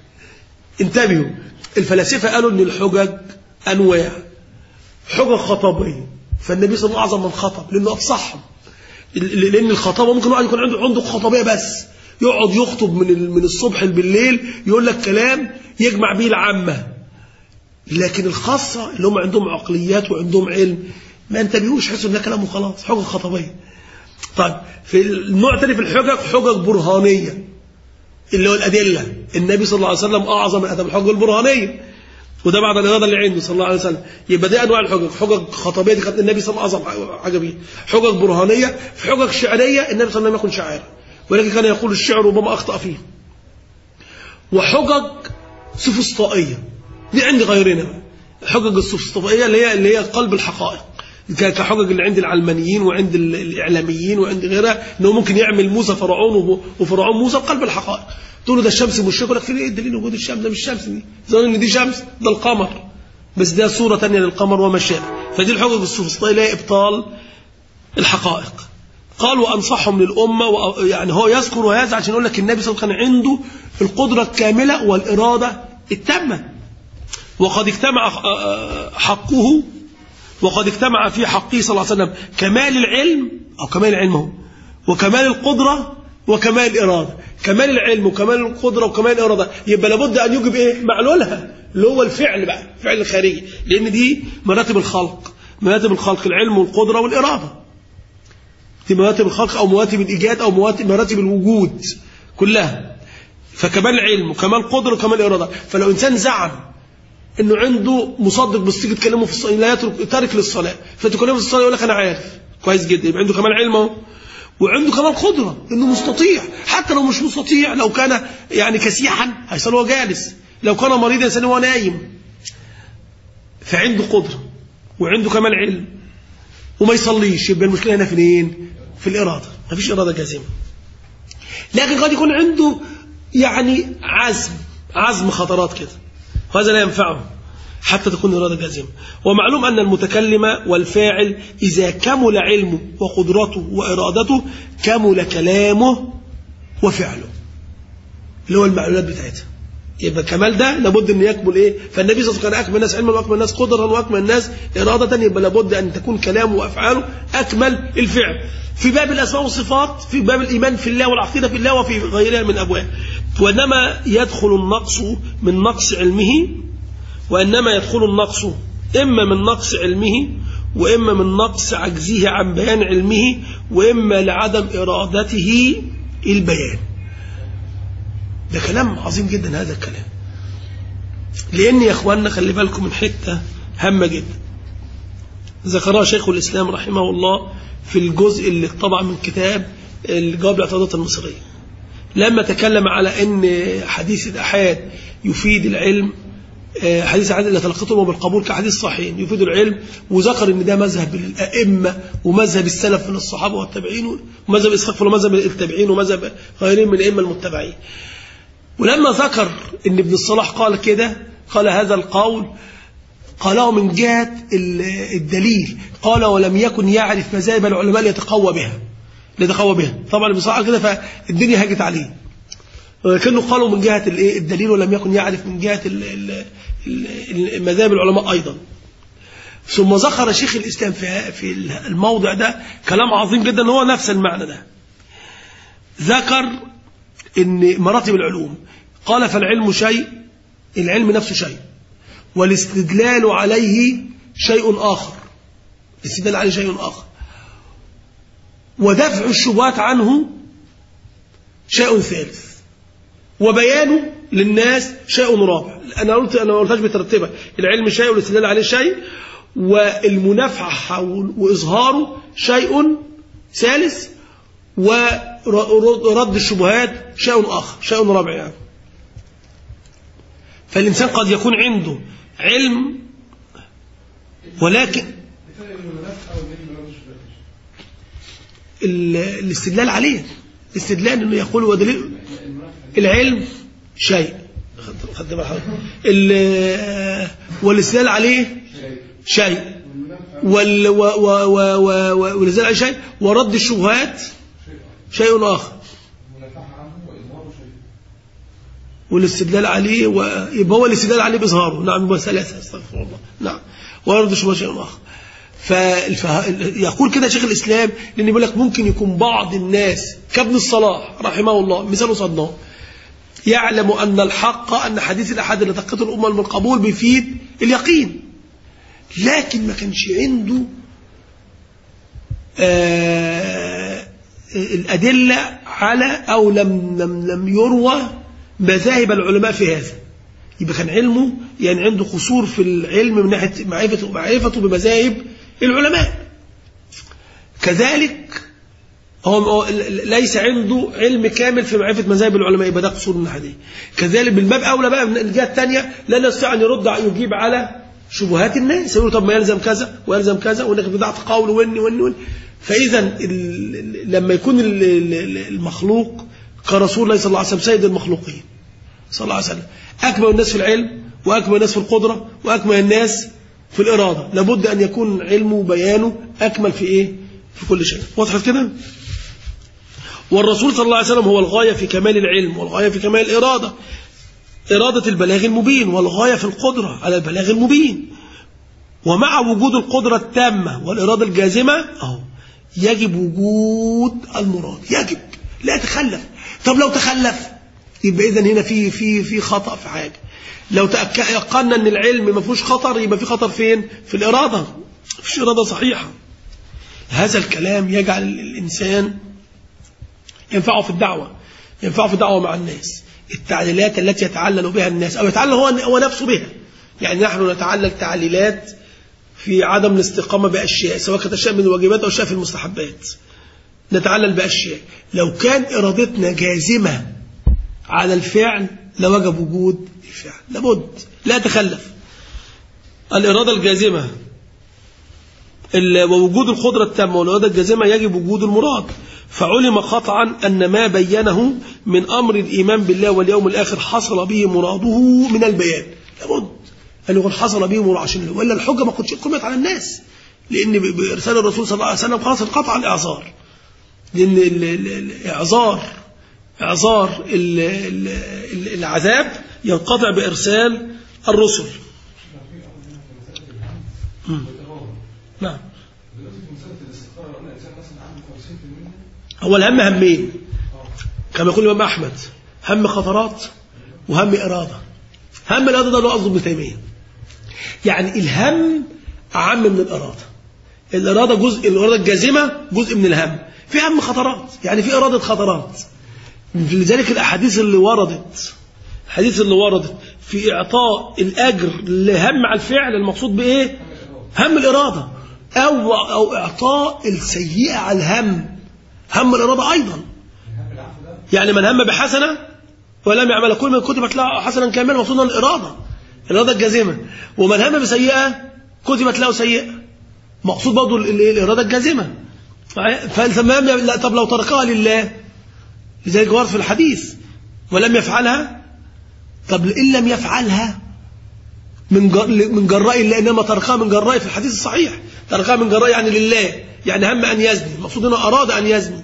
انتبهوا الفلاسفة قالوا أن الحجج أنواع حجج خطابية فالنبي صلى الله عليه وسلم أعظم من خطب لأنه أفصحهم ل- لأن الخطابة ممكن واحد يكون عنده عنده خطابية بس يقعد يخطب من ال- من الصبح بالليل يقول لك كلام يجمع به العامة لكن الخاصة اللي هم عندهم عقليات وعندهم علم ما انتبهوش حسوا ان ده كلام وخلاص حجج خطبية طيب في النوع الثاني في الحجج حجج برهانية اللي هو الأدلة النبي صلى الله عليه وسلم أعظم من أدب الحجج البرهانية وده بعد الإرادة اللي عنده صلى الله عليه وسلم يبقى دي أنواع الحجج حجج خطبية دي كانت النبي صلى الله عليه وسلم أعظم حاجة بيه حجج برهانية في حجج شعرية النبي صلى الله عليه وسلم يكون شاعرا ولكن كان يقول الشعر ربما أخطأ فيه وحجج سفسطائية دي عند غيرنا بقى. الحجج السفسطائية اللي هي اللي هي قلب الحقائق ك- كحجج اللي عند العلمانيين وعند ال- الإعلاميين وعند غيرها إنه ممكن يعمل موسى فرعون وب- وفرعون موسى بقلب الحقائق تقول له ده الشمس مشرقة يقول لك فين ايه الدليل وجود الشمس ده مش الشمس دي ظن ان دي شمس ده القمر بس ده صورة تانية للقمر وما شابه فدي الحجج السفسطائية اللي هي إبطال الحقائق قال وأنصحهم للأمة و- يعني هو يذكر هذا عشان يقول لك النبي صلى الله عليه وسلم كان عنده القدرة الكاملة والإرادة التامة وقد اجتمع آه، حقه وقد اجتمع في حقه صلى الله عليه وسلم كمال العلم أو كمال العلم هو وكمال القدرة وكمال الإرادة كمال العلم وكمال القدرة وكمال الإرادة يبقى لابد أن يوجب إيه معلولها اللي هو الفعل بقى الفعل الخارجي لأن دي مراتب الخلق مراتب الخلق العلم والقدرة والإرادة دي مراتب الخلق أو مراتب الإيجاد أو مراتب مراتب الوجود كلها فكمال العلم وكمال قدرة وكمال إرادة فلو إنسان زعم انه عنده مصدق بس تيجي تكلمه في الصلاه لا يترك تارك للصلاه فتكلمه في الصلاه يقول لك انا عارف كويس جدا يبقى عنده كمان علم اهو وعنده كمان قدره انه مستطيع حتى لو مش مستطيع لو كان يعني كسيحا هيصلي وهو جالس لو كان مريضا يصلي وهو نايم فعنده قدره وعنده كمان علم وما يصليش يبقى المشكله هنا فين؟ في الاراده مفيش اراده جازمه لكن قد يكون عنده يعني عزم عزم خطرات كده وهذا لا ينفعه حتى تكون الإرادة جازمة ومعلوم أن المتكلم والفاعل إذا كمل علمه وقدرته وإرادته كمل كلامه وفعله اللي هو المعلومات بتاعتها يبقى كمال ده لابد ان يكمل ايه فالنبي صلى الله عليه وسلم كان اكمل الناس علما واكمل الناس قدرا واكمل الناس اراده يبقى لابد ان تكون كلامه وافعاله اكمل الفعل في باب الاسماء والصفات في باب الايمان في الله والعقيده في الله وفي غيرها من ابواب وانما يدخل النقص من نقص علمه وانما يدخل النقص اما من نقص علمه واما من نقص عجزه عن بيان علمه واما لعدم ارادته البيان ده كلام عظيم جدا هذا الكلام لان يا اخواننا خلي بالكم من حته هامه جدا ذكرها شيخ الاسلام رحمه الله في الجزء اللي طبع من كتاب الجواب الاعتراضات المصريه لما تكلم على ان حديث الاحاد يفيد العلم حديث العدل اللي تلقته بالقبول كحديث صحيح يفيد العلم وذكر ان ده مذهب الائمه ومذهب السلف من الصحابه والتابعين ومذهب اسحاق ومذهب التابعين ومذهب غيرهم من الائمه المتبعين ولما ذكر ان ابن الصلاح قال كده قال هذا القول قاله من جهة الدليل قال ولم يكن يعرف مذاهب العلماء ليتقوى بها ليتقوى بها طبعا ابن الصلاح كده فالدنيا هاجت عليه ولكنه قالوا من جهة الدليل ولم يكن يعرف من جهة مذاهب العلماء أيضا ثم ذكر شيخ الإسلام في في الموضع ده كلام عظيم جدا هو نفس المعنى ده ذكر ان مراتب العلوم قال فالعلم شيء العلم نفسه شيء والاستدلال عليه شيء آخر الاستدلال عليه شيء آخر ودفع الشبهات عنه شيء ثالث وبيانه للناس شيء رابع انا قلت انا ما قلتهاش بترتبها العلم شيء والاستدلال عليه شيء والمنافحه واظهاره شيء ثالث ورد الشبهات شيء آخر شيء رابع يعني فالإنسان قد يكون عنده علم ولكن الاستدلال عليه الاستدلال انه يقول هو دليل العلم شيء خدت بال حضرتك والاستدلال عليه شيء وال والاستدلال عليه شيء ورد الشبهات شيء آخر والاستدلال عليه ويبقى هو الاستدلال عليه بإظهاره نعم يبقى ثلاثة استغفر الله نعم ويرد شبهة شيء آخر فيقول كده شيخ الإسلام لأن يقول لك ممكن يكون بعض الناس كابن الصلاح رحمه الله مثاله صدناه يعلم أن الحق أن حديث الأحد اللي تقته الأمة من القبول بيفيد اليقين لكن ما كانش عنده آه الأدلة على أو لم لم لم يروى مذاهب العلماء في هذا يبقى كان علمه يعني عنده قصور في العلم من ناحية معرفته معرفته بمذاهب العلماء كذلك هو ليس عنده علم كامل في معرفة مذاهب العلماء يبقى ده قصور من الناحية دي كذلك بالباب أولى بقى من الجهة الثانية لا يستطيع أن يرد يجيب على شبهات الناس يقول طب ما يلزم كذا ويلزم كذا وانك بدعت قول وني وني وني فإذا لما يكون المخلوق كرسول الله صلى الله عليه وسلم سيد المخلوقين صلى الله عليه وسلم أكمل الناس في العلم وأكمل الناس في القدرة وأكمل الناس في الإرادة لابد أن يكون علمه وبيانه أكمل في إيه في كل شيء وضحت كده والرسول صلى الله عليه وسلم هو الغاية في كمال العلم والغاية في كمال الإرادة إرادة البلاغ المبين والغاية في القدرة على البلاغ المبين ومع وجود القدرة التامة والإرادة الجازمة أهو يجب وجود المراد يجب لا يتخلف طب لو تخلف يبقى إذن هنا في في في خطأ في حاجة لو تيقنا ان العلم ما فيهوش خطر يبقى في خطر فين في الإرادة مفيش إرادة صحيحة هذا الكلام يجعل الإنسان ينفعه في الدعوة ينفعه في الدعوة مع الناس التعليلات التي يتعلل بها الناس أو يتعلل هو هو نفسه بها يعني نحن نتعلل تعليلات في عدم الاستقامة بأشياء سواء كانت أشياء من الواجبات أو أشياء في المستحبات نتعلل بأشياء لو كان إرادتنا جازمة على الفعل لوجب وجود الفعل لابد لا تخلف الإرادة الجازمة ووجود القدرة التامة والإرادة الجازمة يجب وجود المراد فعلم قطعا أن ما بينه من أمر الإيمان بالله واليوم الآخر حصل به مراده من البيان لابد أن يقول حصل به مراد عشان وإلا الحجة ما كنتش قمت على الناس لأن بإرسال الرسول صلى الله عليه وسلم خلاص انقطع الإعذار لأن الإعذار إعذار العذاب ينقطع بإرسال الرسل مم. نعم هو الهم همين كما يقول الإمام أحمد هم خطرات وهم إرادة هم الإرادة ده اللي قصده ابن تيمية يعني الهم أعم من الإرادة الإرادة جزء الإرادة الجازمة جزء من الهم في هم خطرات يعني في إرادة خطرات لذلك الأحاديث اللي وردت الحديث اللي وردت في إعطاء الأجر لهم على الفعل المقصود بإيه هم الإرادة أو, أو إعطاء السيئة على الهم هم الإرادة أيضا يعني من هم بحسنة ولم يعمل كل من كتبت له حسنا كاملا مقصود الإرادة الإرادة الجازمة ومن هم بسيئة كتبت له سيئة مقصود برضه ال- ال- الإرادة الجازمة فالتمام لا طب لو تركها لله لذلك ورد في الحديث ولم يفعلها طب إن لم يفعلها من جر... من جراء الله انما تركها من جراء في الحديث الصحيح تركها من جراء يعني لله يعني هم ان يزني المقصود انه اراد ان يزني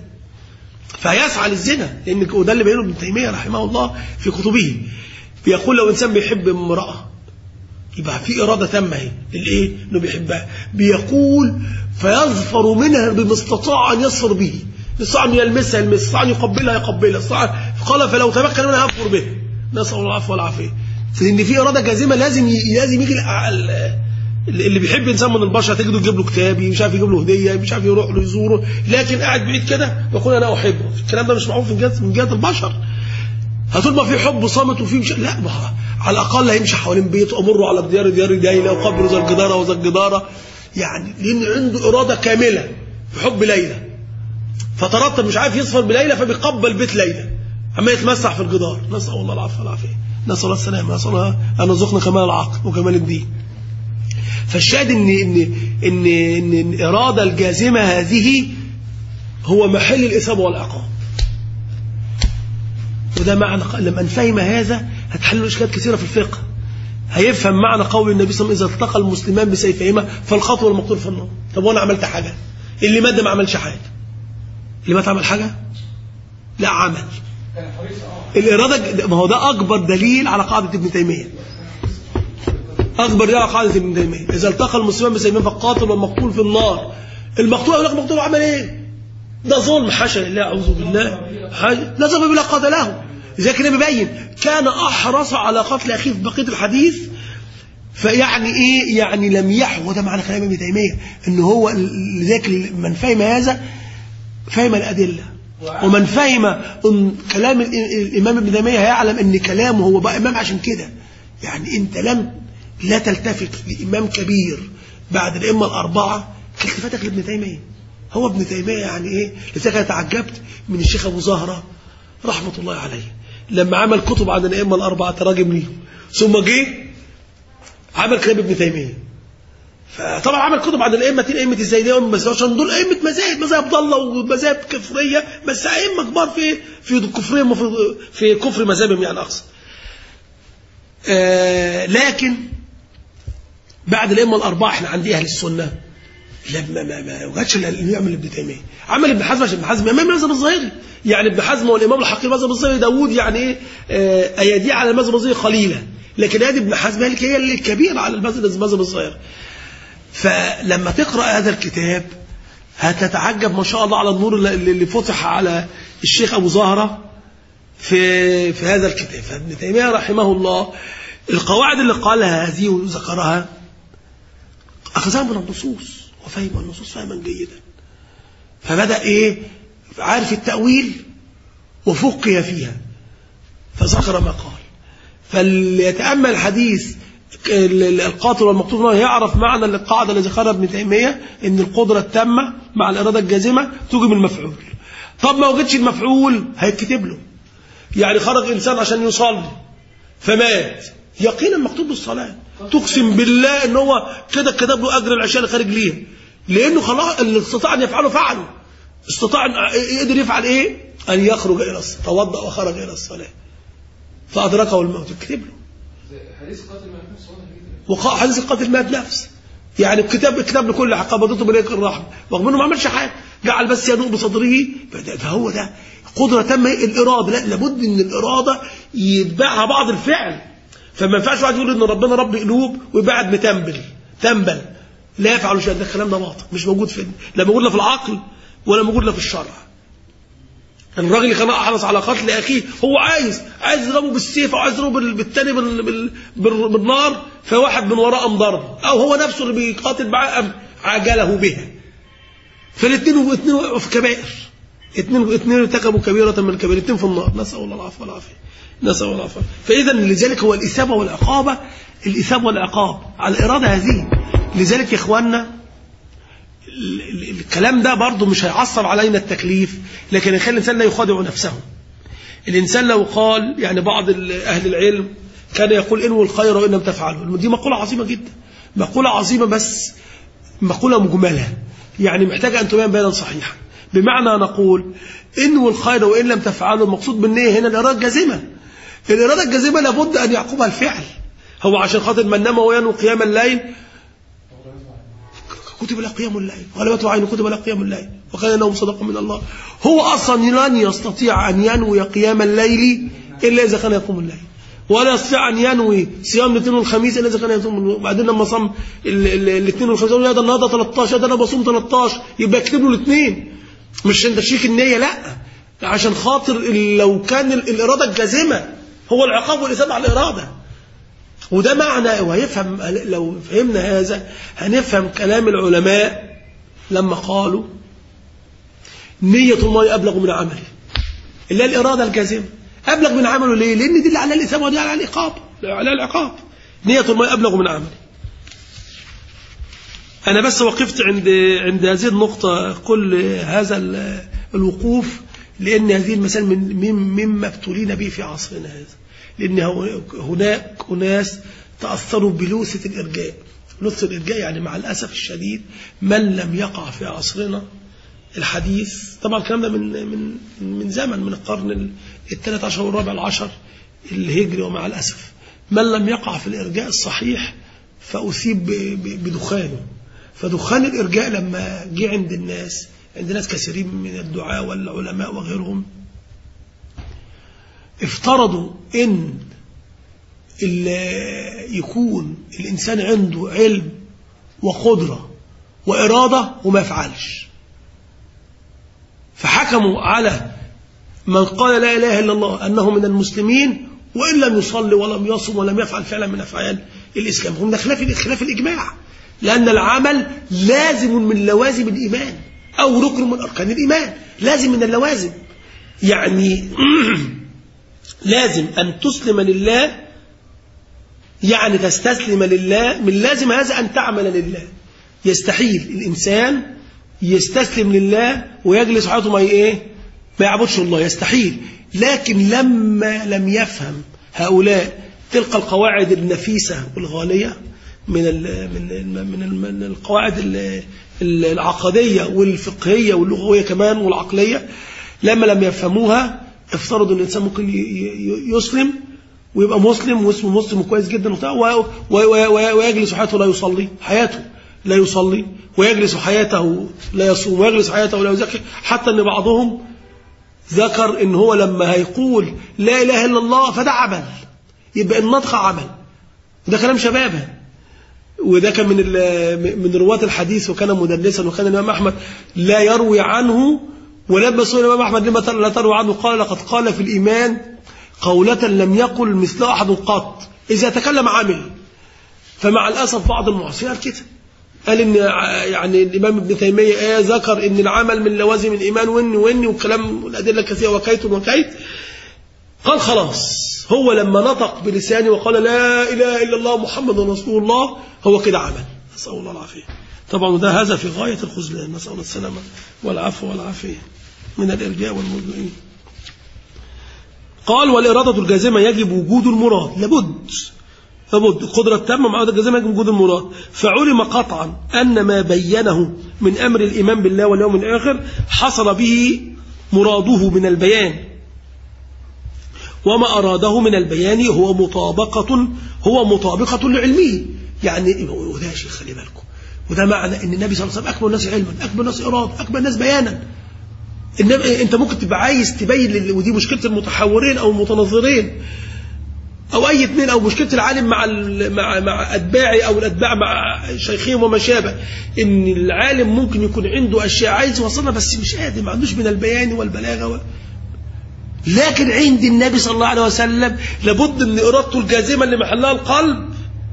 فيسعى للزنا لان وده اللي بينه ابن تيميه رحمه الله في كتبه بيقول لو انسان بيحب امراه يبقى في اراده تامه اهي للايه؟ انه بيحبها بيقول فيظفر منها بما استطاع ان يظفر به استطاع ان يلمسها يلمسها استطاع ان يقبلها يقبلها استطاع قال فلو تمكن منها يظفر به نسال الله العفو والعافيه لان في اراده جازمه لازم ي- لازم يجي الع- ال- اللي بيحب انسان من البشر تجده يجيب له كتاب مش عارف يجيب له هديه مش عارف يروح له يزوره لكن قاعد بعيد كده يقول انا احبه الكلام ده مش معروف من جهه من جهه البشر هتقول ما في حب صامت وفي مش لا ما هو على الاقل هيمشي حوالين بيته امر على ديار ديار ليلى وقبر ذا الجداره وذا الجداره يعني لان عنده اراده كامله في حب ليلى فترتب مش عارف يصفر بليلى فبيقبل بيت ليلى عمال يتمسح في الجدار نسال الله العفو والعافيه نسال الله السلامه نسال الله ان يرزقنا كمال العقل وكمال الدين فالشاهد ان ان ان ان إن الاراده الجازمه هذه هو محل الاثابه والعقاب وده معنى لما نفهم هذا هتحل اشكالات كثيره في الفقه هيفهم معنى قول النبي صلى الله عليه وسلم اذا التقى المسلمان بسيفيهما فالخطوه والمقتول في النار طب وانا عملت حاجه اللي مات ده ما عملش حاجه اللي مات عمل حاجه لا عمل الاراده ما هو ده اكبر دليل على قاعده ابن تيميه اكبر دليل على قاعده ابن تيميه اذا التقى المسلمان بسيفيهما فالقاتل والمقتول في النار المقتول يقول لك المقتول عمل ايه ده ظلم حاشا لله اعوذ بالله حاجة لا ظلم بلا قتله لذلك النبي بين كان احرص على قتل اخيه في بقيه الحديث فيعني ايه يعني لم يحو وده معنى كلام ابن تيميه ان هو لذلك من فهم هذا فهم الادله ومن فهم ان كلام ال- الامام ابن تيميه هيعلم ان كلامه هو بقى امام عشان كده يعني انت لم لا تلتفت لامام كبير بعد الائمه الاربعه كالتفاتك لابن تيميه هو ابن تيميه يعني ايه لذلك انا تعجبت من الشيخ ابو زهره رحمه الله عليه لما عمل كتب عن الائمه الاربعه تراجم ليهم ثم جه عمل كلام ابن تيميه فطبعا عمل كتب عن الائمه دي ائمه الزيديه وائمه المسيحيه عشان دول ائمه مذاهب مذاهب ضاله ومذاهب كفريه بس ائمه كبار في في كفرهم وفي في كفر مذاهبهم يعني اقصد. آه لكن بعد الائمه الاربعه احنا عندي اهل السنه لما ما ما وجدش الا اللي يعمل ابن تيميه عمل ابن حزم عشان ابن حزم امام المذهب الظاهري يعني ابن حزم هو الامام الحقيقي المذهب الظاهري داوود يعني ايه آه، اياديه على المذهب الظاهري قليله لكن ادي ابن حزم هي هي اللي الكبيره على المذهب المذهب الظاهري فلما تقرا هذا الكتاب هتتعجب ما شاء الله على النور اللي اللي فتح على الشيخ ابو زهره في في هذا الكتاب فابن تيميه رحمه الله القواعد اللي قالها هذه وذكرها أخذها من النصوص وفهم النصوص فهما جيدا فبدأ إيه عارف التأويل وفقه فيها فذكر ما قال فليتأمل الحديث ال- ال- القاتل والمقتول في النار يعرف معنى القاعدة اللي ذكرها ابن تيمية إن القدرة التامة مع الإرادة الجازمة توجب المفعول طب ما وجدش المفعول هيتكتب له يعني خرج إنسان عشان يصلي فمات يقينا مكتوب بالصلاة تقسم بالله ان هو كده كتب له اجر العشاء اللي خارج ليها لانه خلاص اللي استطاع ان يفعله فعله استطاع ان قدر يفعل ايه ان يخرج الى الصلاة توضا وخرج الى الصلاه فادركه الموت اكتب له حديث قاتل ما يكون صلاة كده وقع حديث القاتل مات نفس يعني الكتاب كتاب لكل عقبته بريق الرحمه رغم انه ما عملش حاجه جعل بس يدوق بصدره فده- فهو ده قدره تامه الاراده لا لابد ان الاراده يتبعها بعض الفعل فما ينفعش واحد يقول ان ربنا رب قلوب ويبقى قاعد متنبل تنبل لا يفعل شيئا ده الكلام ده باطل مش موجود في لا موجود لا في العقل ولا موجود لا في الشرع الراجل اللي كان احرص على قتل اخيه هو عايز عايز يضربه بالسيف او عايز يضربه بال- بالتاني بال- بال- بال- بالنار فواحد من وراه قام ضربه او هو نفسه اللي بيقاتل معاه قام عاجله بها فالاثنين اثنين في كبائر اثنين اثنين ارتكبوا كبيرة من الكبائر الاثنين في النار نسأل الله العفو والعافية نسأل الله العفو فإذا لذلك هو الإثابة والعقابة الإثابة والعقاب على الإرادة هذه لذلك يا إخواننا ال- ال- الكلام ده برضه مش هيعصر علينا التكليف لكن يخلي الإنسان لا يخادع نفسه الإنسان لو قال يعني بعض ال- أهل العلم كان يقول إنوا الخير وإن لم تفعلوا دي مقولة عظيمة جدا مقولة عظيمة بس مقولة مجملة يعني محتاجة أن تبين بيانا صحيحا بمعنى نقول إنوا الخير وإن لم تفعلوا المقصود بالنية هنا الإرادة الجازمة الإرادة الجازمة لابد أن يعقبها الفعل هو عشان خاطر من نام وينوي قيام الليل كتب له قيام الليل غلبته عينه كتب له قيام الليل وكان نوم صدقه من الله هو اصلا لن يستطيع ان ينوي قيام الليل الا اذا كان يقوم الليل ولا يستطيع ان ينوي صيام الاثنين والخميس الا اذا كان يصوم وبعدين لما صام ال- ال- الاثنين والخميس يقول يا ده النهارده 13 ده انا بصوم 13 يبقى يكتب له الاثنين مش عشان تشريك النيه لا عشان خاطر ال- لو كان ال- الاراده الجازمه هو العقاب والاثابه على الاراده وده معنى وهيفهم لو فهمنا هذا هنفهم كلام العلماء لما قالوا نية الله أبلغ من عمله اللي هي الإرادة الجازمة أبلغ من عمله ليه؟ لأن دي اللي على الإثابة ودي على العقاب على العقاب نية الله أبلغ من عمله أنا بس وقفت عند عند هذه النقطة كل هذا ال- الوقوف لأن هذه المسائل من مم- مما ابتلينا به في عصرنا هذا لأن هو- هناك أناس تأثروا بلوثة الإرجاء لوثة الإرجاء يعني مع الأسف الشديد من لم يقع في عصرنا الحديث طبعا الكلام ده من من من زمن من القرن الثالث عشر والرابع العشر الهجري ومع الأسف من لم يقع في الإرجاء الصحيح فأصيب ب- ب- بدخانه فدخان الإرجاء لما جه عند الناس عند ناس كثيرين من الدعاة والعلماء وغيرهم افترضوا ان ال- يكون الانسان عنده علم وقدره واراده وما يفعلش فحكموا على من قال لا اله الا الله انه من المسلمين وان لم يصلي ولم يصم ولم يفعل فعلا من افعال الاسلام هم ده خلاف خلاف الاجماع لان العمل لازم من لوازم الايمان او ركن من اركان الايمان لازم من اللوازم يعني لازم أن تسلم لله يعني تستسلم لله من لازم هذا أن تعمل لله يستحيل الإنسان يستسلم لله ويجلس حياته ما إيه ما يعبدش الله يستحيل لكن لما لم يفهم هؤلاء تلك القواعد النفيسة والغالية من ال من ال من, ال من القواعد ال- ال- العقدية والفقهية واللغوية كمان والعقلية لما لم يفهموها افترضوا ان الانسان ممكن ي- ي- يسلم ويبقى مسلم واسمه مسلم كويس جدا وبتاع و- و- و- ويجلس حياته لا يصلي حياته لا يصلي ويجلس حياته لا يصوم ويجلس حياته لا يزكي حتى ان بعضهم ذكر ان هو لما هيقول لا اله الا الله فده عمل يبقى النطق عمل ده كلام شبابه وده كان من ال- من رواة الحديث وكان مدلسا وكان الإمام أحمد لا يروي عنه ولما سئل الإمام أحمد لما لا تروي عنه قال لقد قال في الإيمان قولة لم يقل مثلها أحد قط إذا تكلم عمل فمع الأسف بعض المعاصرين كده قال ان ع- يعني الامام ابن تيميه ايه ذكر ان العمل من لوازم الايمان واني واني وكلام الادله كثيره وكيت وكيت قال خلاص هو لما نطق بلسانه وقال لا اله الا الله محمد رسول الله هو كده عمل نسال الله العافيه طبعا ده هذا في غايه الخذلان نسال الله السلامه والعفو والعافيه من الارجاء والمرجئين قال والإرادة الجازمة يجب وجود المراد لابد لابد قدرة تامة مع إرادة الجازمة يجب وجود المراد فعلم قطعا أن ما بينه من أمر الإيمان بالله واليوم الآخر حصل به مراده من البيان وما أراده من البيان هو مطابقة هو مطابقة لعلمه يعني وده يا شيخ خلي بالكم وده معنى ان النبي صلى الله عليه وسلم اكبر الناس علما اكبر الناس اراده اكبر الناس بيانا إنما انت ممكن تبقى عايز تبين لل- ودي مشكله المتحورين او المتنظرين او اي اثنين او مشكله العالم مع ال- مع مع اتباعي او الاتباع مع شيخهم وما شابه ان العالم ممكن يكون عنده اشياء عايز يوصلها بس مش قادر ما عندوش من البيان والبلاغه و... لكن عند النبي صلى الله عليه وسلم لابد ان ارادته الجازمه اللي محلها القلب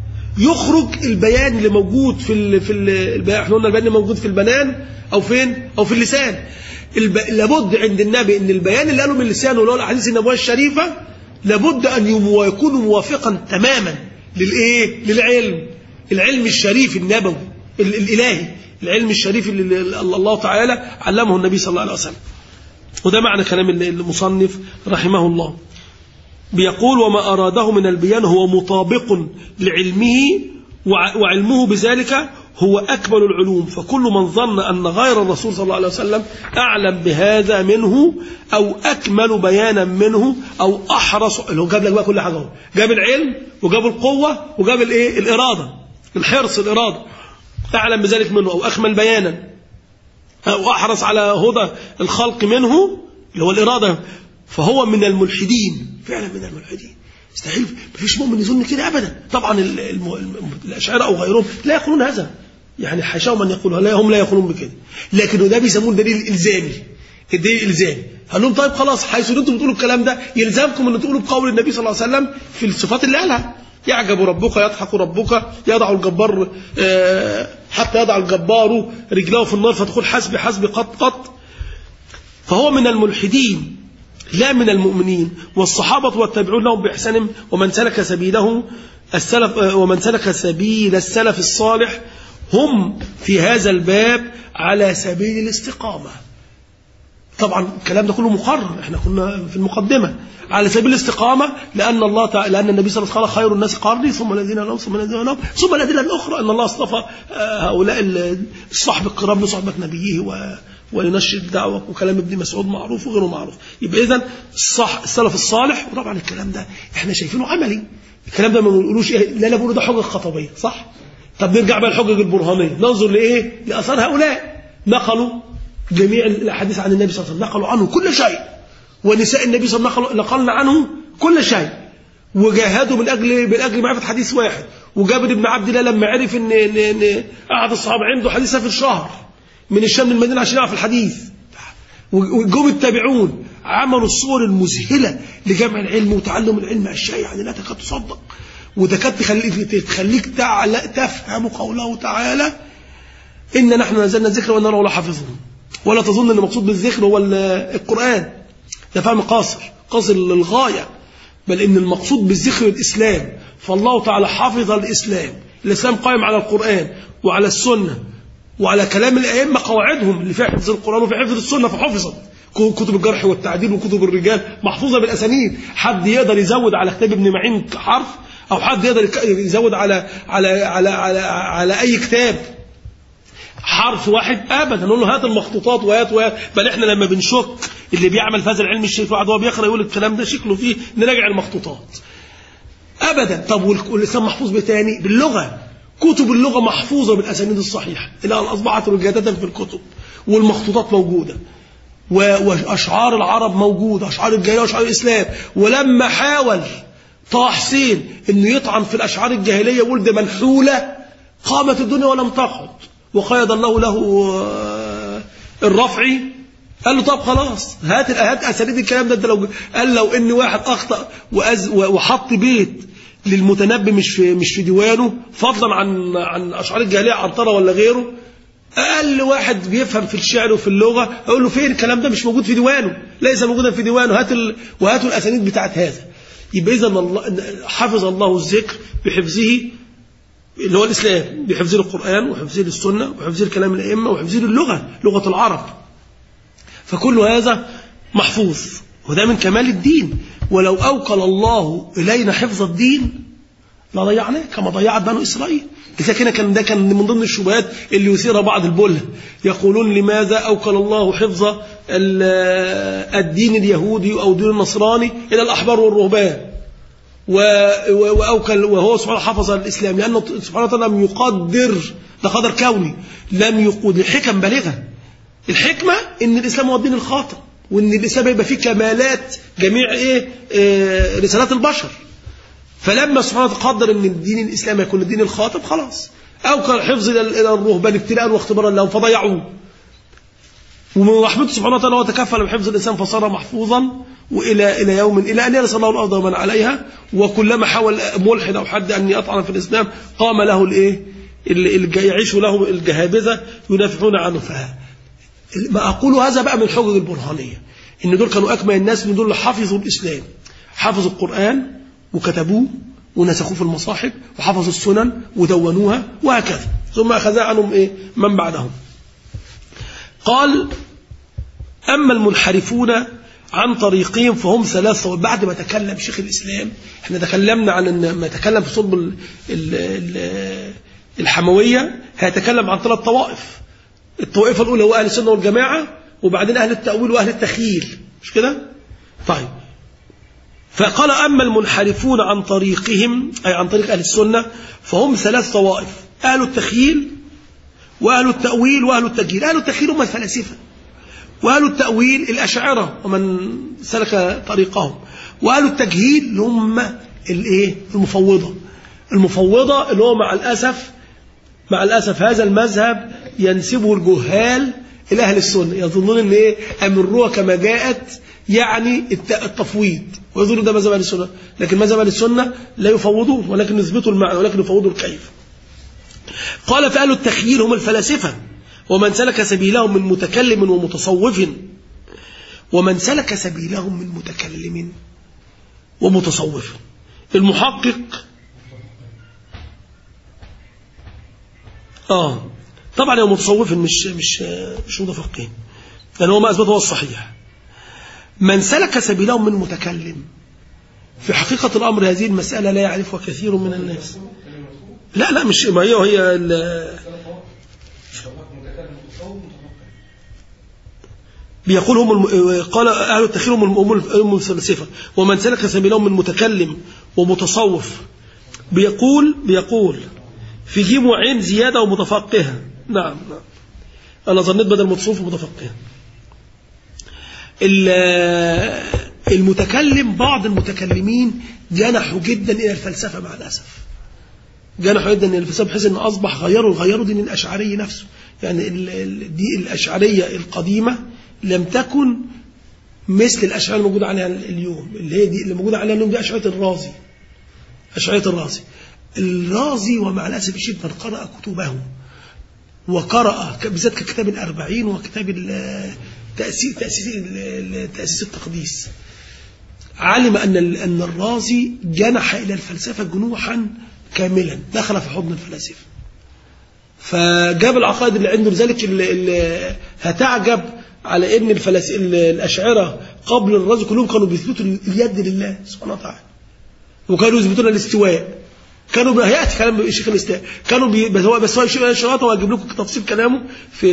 يخرج البيان اللي موجود في ال في ال البيان احنا قلنا البيان اللي موجود في البنان او فين او في اللسان الب... لابد عند النبي ان البيان اللي قاله من لسانه اللي هو الاحاديث النبويه الشريفه لابد ان يمو- يكون موافقا تماما للايه للعلم العلم الشريف النبوي ال- الالهي العلم الشريف اللي اللي الله تعالى علمه النبي صلى الله عليه وسلم وده معنى كلام المصنف رحمه الله بيقول وما أراده من البيان هو مطابق لعلمه وع- وعلمه بذلك هو أكمل العلوم فكل من ظن أن غير الرسول صلى الله عليه وسلم أعلم بهذا منه أو أكمل بيانا منه أو أحرص اللي هو جاب لك بقى كل حاجة اهو. جاب العلم وجاب القوة وجاب الإيه الإرادة الحرص الإرادة أعلم بذلك منه أو أكمل بيانا أو أحرص على هدى الخلق منه اللي هو الإرادة فهو من الملحدين فعلا من الملحدين مستحيل مفيش مؤمن يظن كده أبدا طبعا ال- الم- الم- الأشاعرة أو غيرهم لا يقولون هذا يعني حاشاهم أن يقولوا لا هم لا يقولون بكده لكن ده بيسموه دليل إلزامي الدليل الإلزامي قال لهم طيب خلاص حيث انتم بتقولوا الكلام ده يلزمكم ان تقولوا بقول النبي صلى الله عليه وسلم في الصفات اللي قالها يعجب ربك يضحك ربك يضع الجبار آه، حتى يضع الجبار رجله في النار فتقول حسبي حسبي قط قط فهو من الملحدين لا من المؤمنين والصحابة والتابعون لهم بإحسان ومن سلك سبيله السلف ومن سلك سبيل السلف الصالح هم في هذا الباب على سبيل الاستقامة طبعا الكلام ده كله مقرر احنا كنا في المقدمة على سبيل الاستقامة لأن الله تعالى لأن النبي صلى الله عليه وسلم قال خير الناس قرني ثم الذين لهم ثم الذين لهم ثم الأدلة الأخرى أن الله اصطفى آه، هؤلاء ال- الصحب الكرام لصحبة نبيه و ولنشر الدعوة وكلام ابن مسعود معروف وغيره معروف يبقى إذا الصح السلف الصالح وطبعا الكلام ده احنا شايفينه عملي الكلام ده ما بنقولوش ايه لا لا بنقول ده حجج خطبية صح طب نرجع بقى الحجج البرهانية ننظر لإيه لأثار هؤلاء نقلوا جميع الاحاديث عن النبي صلى الله عليه وسلم نقلوا عنه كل شيء ونساء النبي صلى الله عليه وسلم نقلنا عنه كل شيء وجاهدوا من اجل من اجل معرفه حديث واحد وجابر بن عبد الله لما عرف ان ان, إن احد الصحابه عنده حديث في الشهر من الشام للمدينه عشان يعرف الحديث وجم التابعون عملوا الصور المذهله لجمع العلم وتعلم العلم اشياء يعني لا تكاد تصدق وده كانت تخليك تخليك تعلق تفهم قوله تعالى إن نحن نزلنا الذكر وإنا له لحافظون ولا تظن أن المقصود بالذكر هو ال- القرآن ده فهم قاصر قاصر للغاية بل إن المقصود بالذكر الإسلام فالله تعالى حافظ الإسلام الإسلام قائم على القرآن وعلى السنة وعلى كلام الأئمة قواعدهم اللي فيها حفظ القرآن وفي حفظ السنة فحفظت ك- كتب الجرح والتعديل وكتب الرجال محفوظة بالأسانيد حد يقدر يزود على كتاب ابن معين حرف أو حد يقدر يك- يزود على على على على, على أي كتاب حرف واحد ابدا نقول له هات المخطوطات وهات وهات بل احنا لما بنشك اللي بيعمل في هذا العلم الشريف واحد وهو بيقرا يقول الكلام ده شكله فيه نراجع المخطوطات ابدا طب وال- واللسان محفوظ بتاني باللغه كتب اللغه محفوظه بالاسانيد الصحيحه الى ان اصبحت رجاله في الكتب والمخطوطات موجوده و- واشعار العرب موجوده اشعار الجاهليه واشعار الاسلام ولما حاول طه حسين انه يطعن في الاشعار الجاهليه ولد منحوله قامت الدنيا ولم تقعد وقيد الله له آه، الرفعي قال له طب خلاص هات هات اساليب الكلام ده انت لو قال لو ان واحد اخطا وأز وحط بيت للمتنبي مش في مش في ديوانه فضلا عن عن اشعار الجاهليه عنتره ولا غيره اقل واحد بيفهم في الشعر وفي اللغه اقول له فين الكلام ده مش موجود في ديوانه ليس موجودا في ديوانه هات ال... وهاتوا الاسانيد بتاعت هذا يبقى اذا الله حفظ الله الذكر بحفظه اللي هو الإسلام بحفظ القرآن وحفظ السنة وحفظ الكلام الأئمة وحفظ اللغة لغة العرب فكل هذا محفوظ وده من كمال الدين ولو أوكل الله إلينا حفظ الدين لضيعناه كما ضيعت بنو إسرائيل إذا كان كان ده كان من ضمن الشبهات اللي يثيرها بعض البله يقولون لماذا أوكل الله حفظ ال- الدين اليهودي أو الدين النصراني إلى الأحبار والرهبان و- و- وأوكل وهو سبحانه حفظ الإسلام لأنه سبحانه وتعالى لم يقدر ده قدر كوني لم يقود الحكم بالغة الحكمة إن الإسلام هو الدين الخاطئ وإن الإسلام يبقى فيه كمالات جميع إيه آه، رسالات البشر فلما سبحانه وتعالى قدر ان الدين الاسلامي يكون الدين الخاطب خلاص او كان حفظ الى الى الرهبان ابتلاء واختبارا لهم فضيعوه ومن رحمته سبحانه وتعالى هو تكفل بحفظ الانسان فصار محفوظا والى الى يوم الى ان يرث الله الارض ومن عليها وكلما حاول ملحد او حد ان يطعن في الاسلام قام له الايه اللي اللي يعيش له الجهابذه يدافعون عنه ف ما اقول هذا بقى من الحجج البرهانيه ان دول كانوا اكمل الناس من دول اللي حفظوا الاسلام حفظوا القران وكتبوه ونسخوه في المصاحف وحفظوا السنن ودونوها وهكذا ثم اخذها عنهم ايه من بعدهم قال أما المنحرفون عن طريقهم فهم ثلاثة بعد ما تكلم شيخ الإسلام احنا تكلمنا عن ان ما تكلم في صلب ال- ال- ال- الحموية هيتكلم عن ثلاث طوائف الطائفة الأولى هو أهل السنة والجماعة وبعدين أهل التأويل وأهل التخييل مش كده؟ طيب فقال أما المنحرفون عن طريقهم أي عن طريق أهل السنة فهم ثلاث طوائف أهل التخييل وأهل التأويل وأهل التجهيل أهل التخييل هم الفلاسفة وأهل التأويل الأشاعرة ومن سلك طريقهم وأهل التجهيل اللي هم الإيه المفوضة المفوضة اللي هو مع الأسف مع الأسف هذا المذهب ينسبه الجهال إلى أهل السنة يظنون أن إيه أمروها كما جاءت يعني الت- التفويض ويظنون ده مذهب أهل السنة لكن مذهب أهل السنة لا يفوضون ولكن يثبتوا المعنى ولكن يفوضوا الكيف قال فأهل التخييل هم الفلاسفة ومن سلك سبيلهم من متكلم ومتصوف ومن سلك سبيلهم من متكلم ومتصوف المحقق اه طبعا هو متصوف مش مش مش متفقين لان هو ما اثبته هو الصحيح من سلك سبيلهم من متكلم في حقيقة الأمر هذه المسألة لا يعرفها كثير من الناس لا لا مش ما هي هي ال- بيقول هم الم... قال أهل التخيل هم الم- هم الفلاسفة ومن سلك سبيلهم من متكلم ومتصوف بيقول بيقول في جيم وعين زيادة ومتفقهة نعم نعم أنا ظنيت بدل متصوف ومتفقهة ال- المتكلم بعض المتكلمين جنحوا جدا إلى الفلسفة مع الأسف جنحوا جدا إلى الفلسفة بحيث أن أصبح غيروا غيروا دين الأشعري نفسه يعني ال- ال- دي الأشعرية القديمة لم تكن مثل الأشعرية الموجودة عليها اليوم اللي هي دي اللي موجودة عليها اليوم دي أشعرية الرازي أشعرية الرازي الرازي ومع الأسف الشديد من قرأ كتبه وقرأ بالذات ككتاب الأربعين وكتاب ال- تأسيس تأسيس ال- تأسيس التقديس علم أن ال- أن الرازي جنح إلى الفلسفة جنوحا كاملا دخل في حضن الفلاسفة فجاب العقائد اللي عنده لذلك اللي اللي هتعجب على ان الفلس الاشاعره قبل الرازي كلهم كانوا بيثبتوا اليد لله سبحانه وتعالى وكانوا يثبتون الاستواء كانوا بي- هياتي كلام الشيخ الاستواء كانوا بي بس هو بس هو الشيخ الشراطه وهجيب لكم تفصيل كلامه في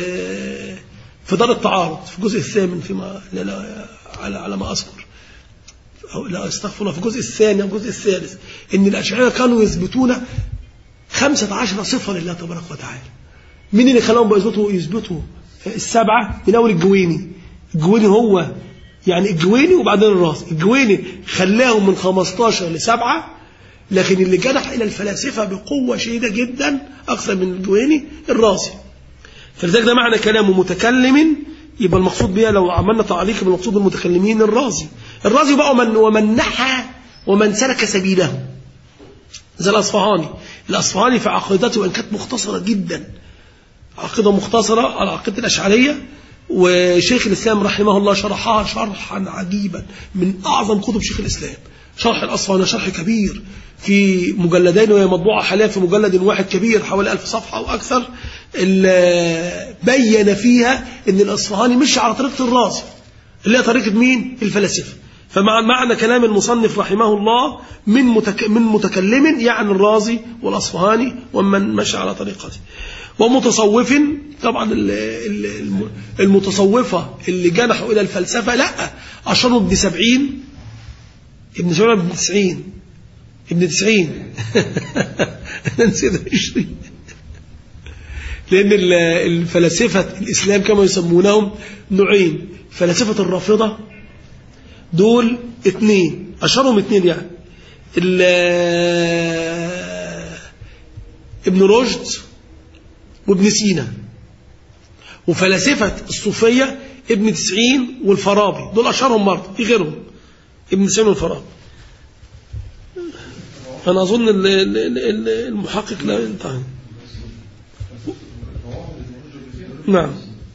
في دار التعارض في الجزء الثامن فيما لا لا على على ما اذكر أو لا استغفر الله في الجزء الثاني أو الجزء الثالث إن الأشاعرة كانوا يثبتون خمسة عشر صفة لله تبارك وتعالى مين اللي خلاهم بقى يثبتوا يثبتوا السبعة من أول الجويني الجويني هو يعني الجويني وبعدين الراس الجويني خلاهم من 15 لسبعة لكن اللي جنح إلى الفلاسفة بقوة شديدة جدا أكثر من الجويني الراسي فلذلك ده معنى كلامه متكلم يبقى المقصود بها لو عملنا تعليق بالمقصود المتكلمين الرازي الرازي بقى ومن, ومن نحى ومن سلك سبيله زي الأصفهاني الأصفهاني في عقيدته وإن كانت مختصرة جدا عقيدة مختصرة على عقيدة الأشعرية وشيخ الإسلام رحمه الله شرحها شرحا عجيبا من أعظم كتب شيخ الإسلام شرح الأصفهاني شرح كبير في مجلدين وهي مطبوعة حاليا في مجلد واحد كبير حوالي ألف صفحة أو أكثر ال- بين فيها أن الأصفهاني مش على طريقة الرازي اللي هي طريقة مين؟ الفلاسفة فمع معنى كلام المصنف رحمه الله من متك من متكلم يعني الرازي والأصفهاني ومن مشى على طريقته ومتصوف طبعا ال- ال- الم- المتصوفة اللي جنحوا إلى الفلسفة لا أشروا ابن سبعين ابن سبعين ابن تسعين ابن تسعين أنا نسيت عشرين لأن ال- الفلاسفة الإسلام كما يسمونهم نوعين فلاسفة الرافضة دول اثنين أشهرهم اثنين يعني ال- ابن رشد وابن سينا وفلاسفة الصوفية ابن تسعين والفارابي دول أشهرهم برضه في غيرهم ابن تسعين والفارابي أنا أظن ال- ال- ال- المحقق لا ينتهي نعم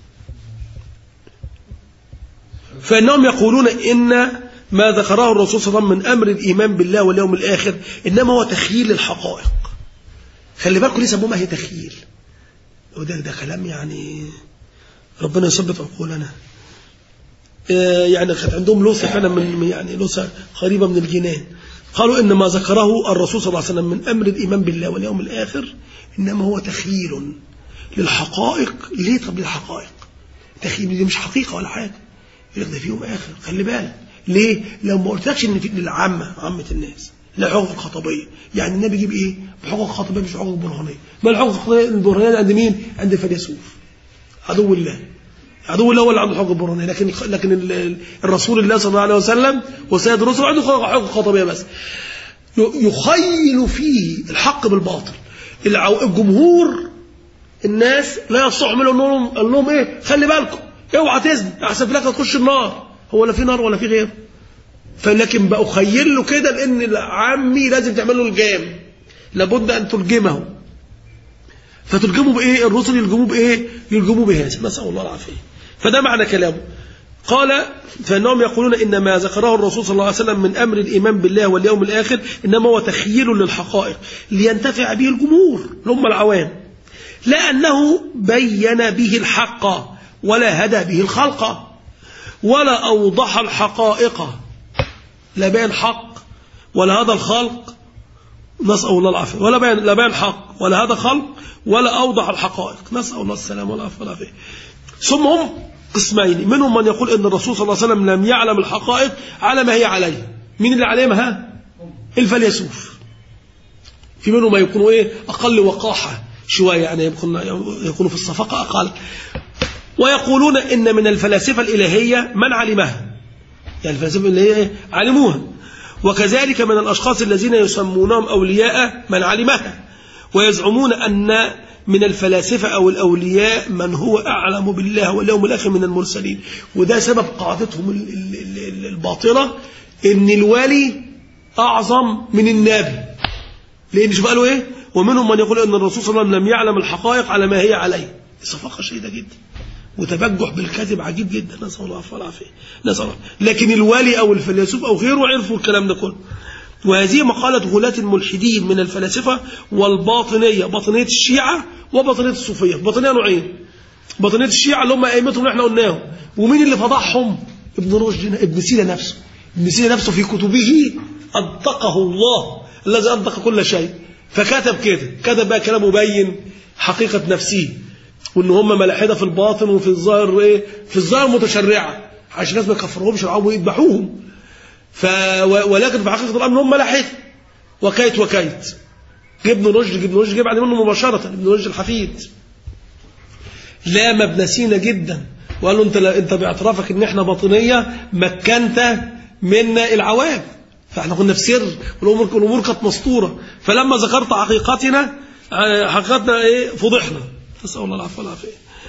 فإنهم يقولون إن ما ذكره الرسول صلى الله عليه وسلم من أمر الإيمان بالله واليوم الآخر إنما هو تخييل الحقائق خلي بالكم ليه سموه ما هي تخييل وده ده كلام يعني ربنا يثبت عقولنا آه، يعني كانت عندهم لوثة فعلا من من- يعني لوثة قريبة من الجنان قالوا إن ما ذكره الرسول صلى الله عليه وسلم من أمر الإيمان بالله واليوم الآخر إنما هو تخييل للحقائق ليه طب للحقائق تخييل دي مش حقيقة ولا حاجة يقول لك ده في يوم آخر خلي بالك ليه لو ما قلتلكش إن في للعامة عامة الناس لا حقوق الخطبية يعني النبي يجيب إيه بحقوق الخطبية مش حقوق برهانية ما الحقوق الخطبية البرهانية عند مين عند الفيلسوف عدو الله عدو الله هو اللي عنده حقوق البرهانية لكن لكن ال- ال- الرسول الله صلى الله عليه وسلم وسيد الرسل عنده حقوق الخطبية بس ي- يخيل فيه الحق بالباطل العو- الجمهور الناس لا يصح منهم انهم قال لهم ايه خلي بالكم اوعى تزني احسن في لك تخش النار هو لا في نار ولا في غير فلكن بقى اخيل له كده لان العمي لازم تعمل له الجام لابد ان تلجمه فتلجمه بايه الرسل يلجموه بايه يلجموه بهذا نسال الله العافيه فده معنى كلامه قال فانهم يقولون ان ما ذكره الرسول صلى الله عليه وسلم من امر الايمان بالله واليوم الاخر انما هو تخيل للحقائق لينتفع به الجمهور اللي هم العوام لا أنه بين به الحق ولا هدى به الخلق ولا أوضح الحقائق لا بين حق ولا هذا الخلق نسأل الله العافية ولا بين لا بين حق ولا هذا خلق ولا أوضح الحقائق نسأل الله السلام والعافية والعافية ثم هم قسمين منهم من يقول أن الرسول صلى الله عليه وسلم لم يعلم الحقائق على ما هي عليه مين اللي علمها الفيلسوف في منهم ما يكونوا ايه اقل وقاحه شويه يعني يكون يكونوا في الصفقه اقل ويقولون ان من الفلاسفه الالهيه من علمها يعني الفلاسفه اللي هي علموها وكذلك من الاشخاص الذين يسمونهم اولياء من علمها ويزعمون ان من الفلاسفه او الاولياء من هو اعلم بالله واليوم الاخر من المرسلين وده سبب قاعدتهم ال- ال- ال- الباطله ان الولي اعظم من النبي لان شوف قالوا ايه ومنهم من يقول ان الرسول صلى الله عليه وسلم لم يعلم الحقائق على ما هي عليه صفقه شديده جدا وتبجح بالكذب عجيب جدا نسال الله العفو والعافيه نسال الله لكن الوالي او الفيلسوف او غيره عرفوا الكلام ده كله وهذه مقالة غلاة الملحدين من الفلاسفة والباطنية باطنية الشيعة وباطنية الصوفية باطنية نوعين باطنية الشيعة اللي هم أئمتهم اللي احنا قلناهم ومين اللي فضحهم ابن رشد ابن سينا نفسه ابن سينا نفسه في كتبه أنطقه الله الذي أنطق كل شيء فكتب كده كتب بقى كلام مبين حقيقة نفسه وان هم ملاحدة في الباطن وفي الظاهر ايه في الظاهر متشرعة عشان الناس ما يكفروهمش العرب ويذبحوهم ف و- ولكن في حقيقة الأمر هم ملاحدة وكيت وكيت ابن رشد ابن رشد جه بعد منه مباشرة ابن رشد الحفيد لام ابن سينا جدا وقال له انت لا انت باعترافك ان احنا باطنيه مكنت منا العوام فاحنا كنا في سر والامور الامور كانت مسطوره فلما ذكرت حقيقتنا اه، حقيقتنا ايه فضحنا نسال الله العفو والعافيه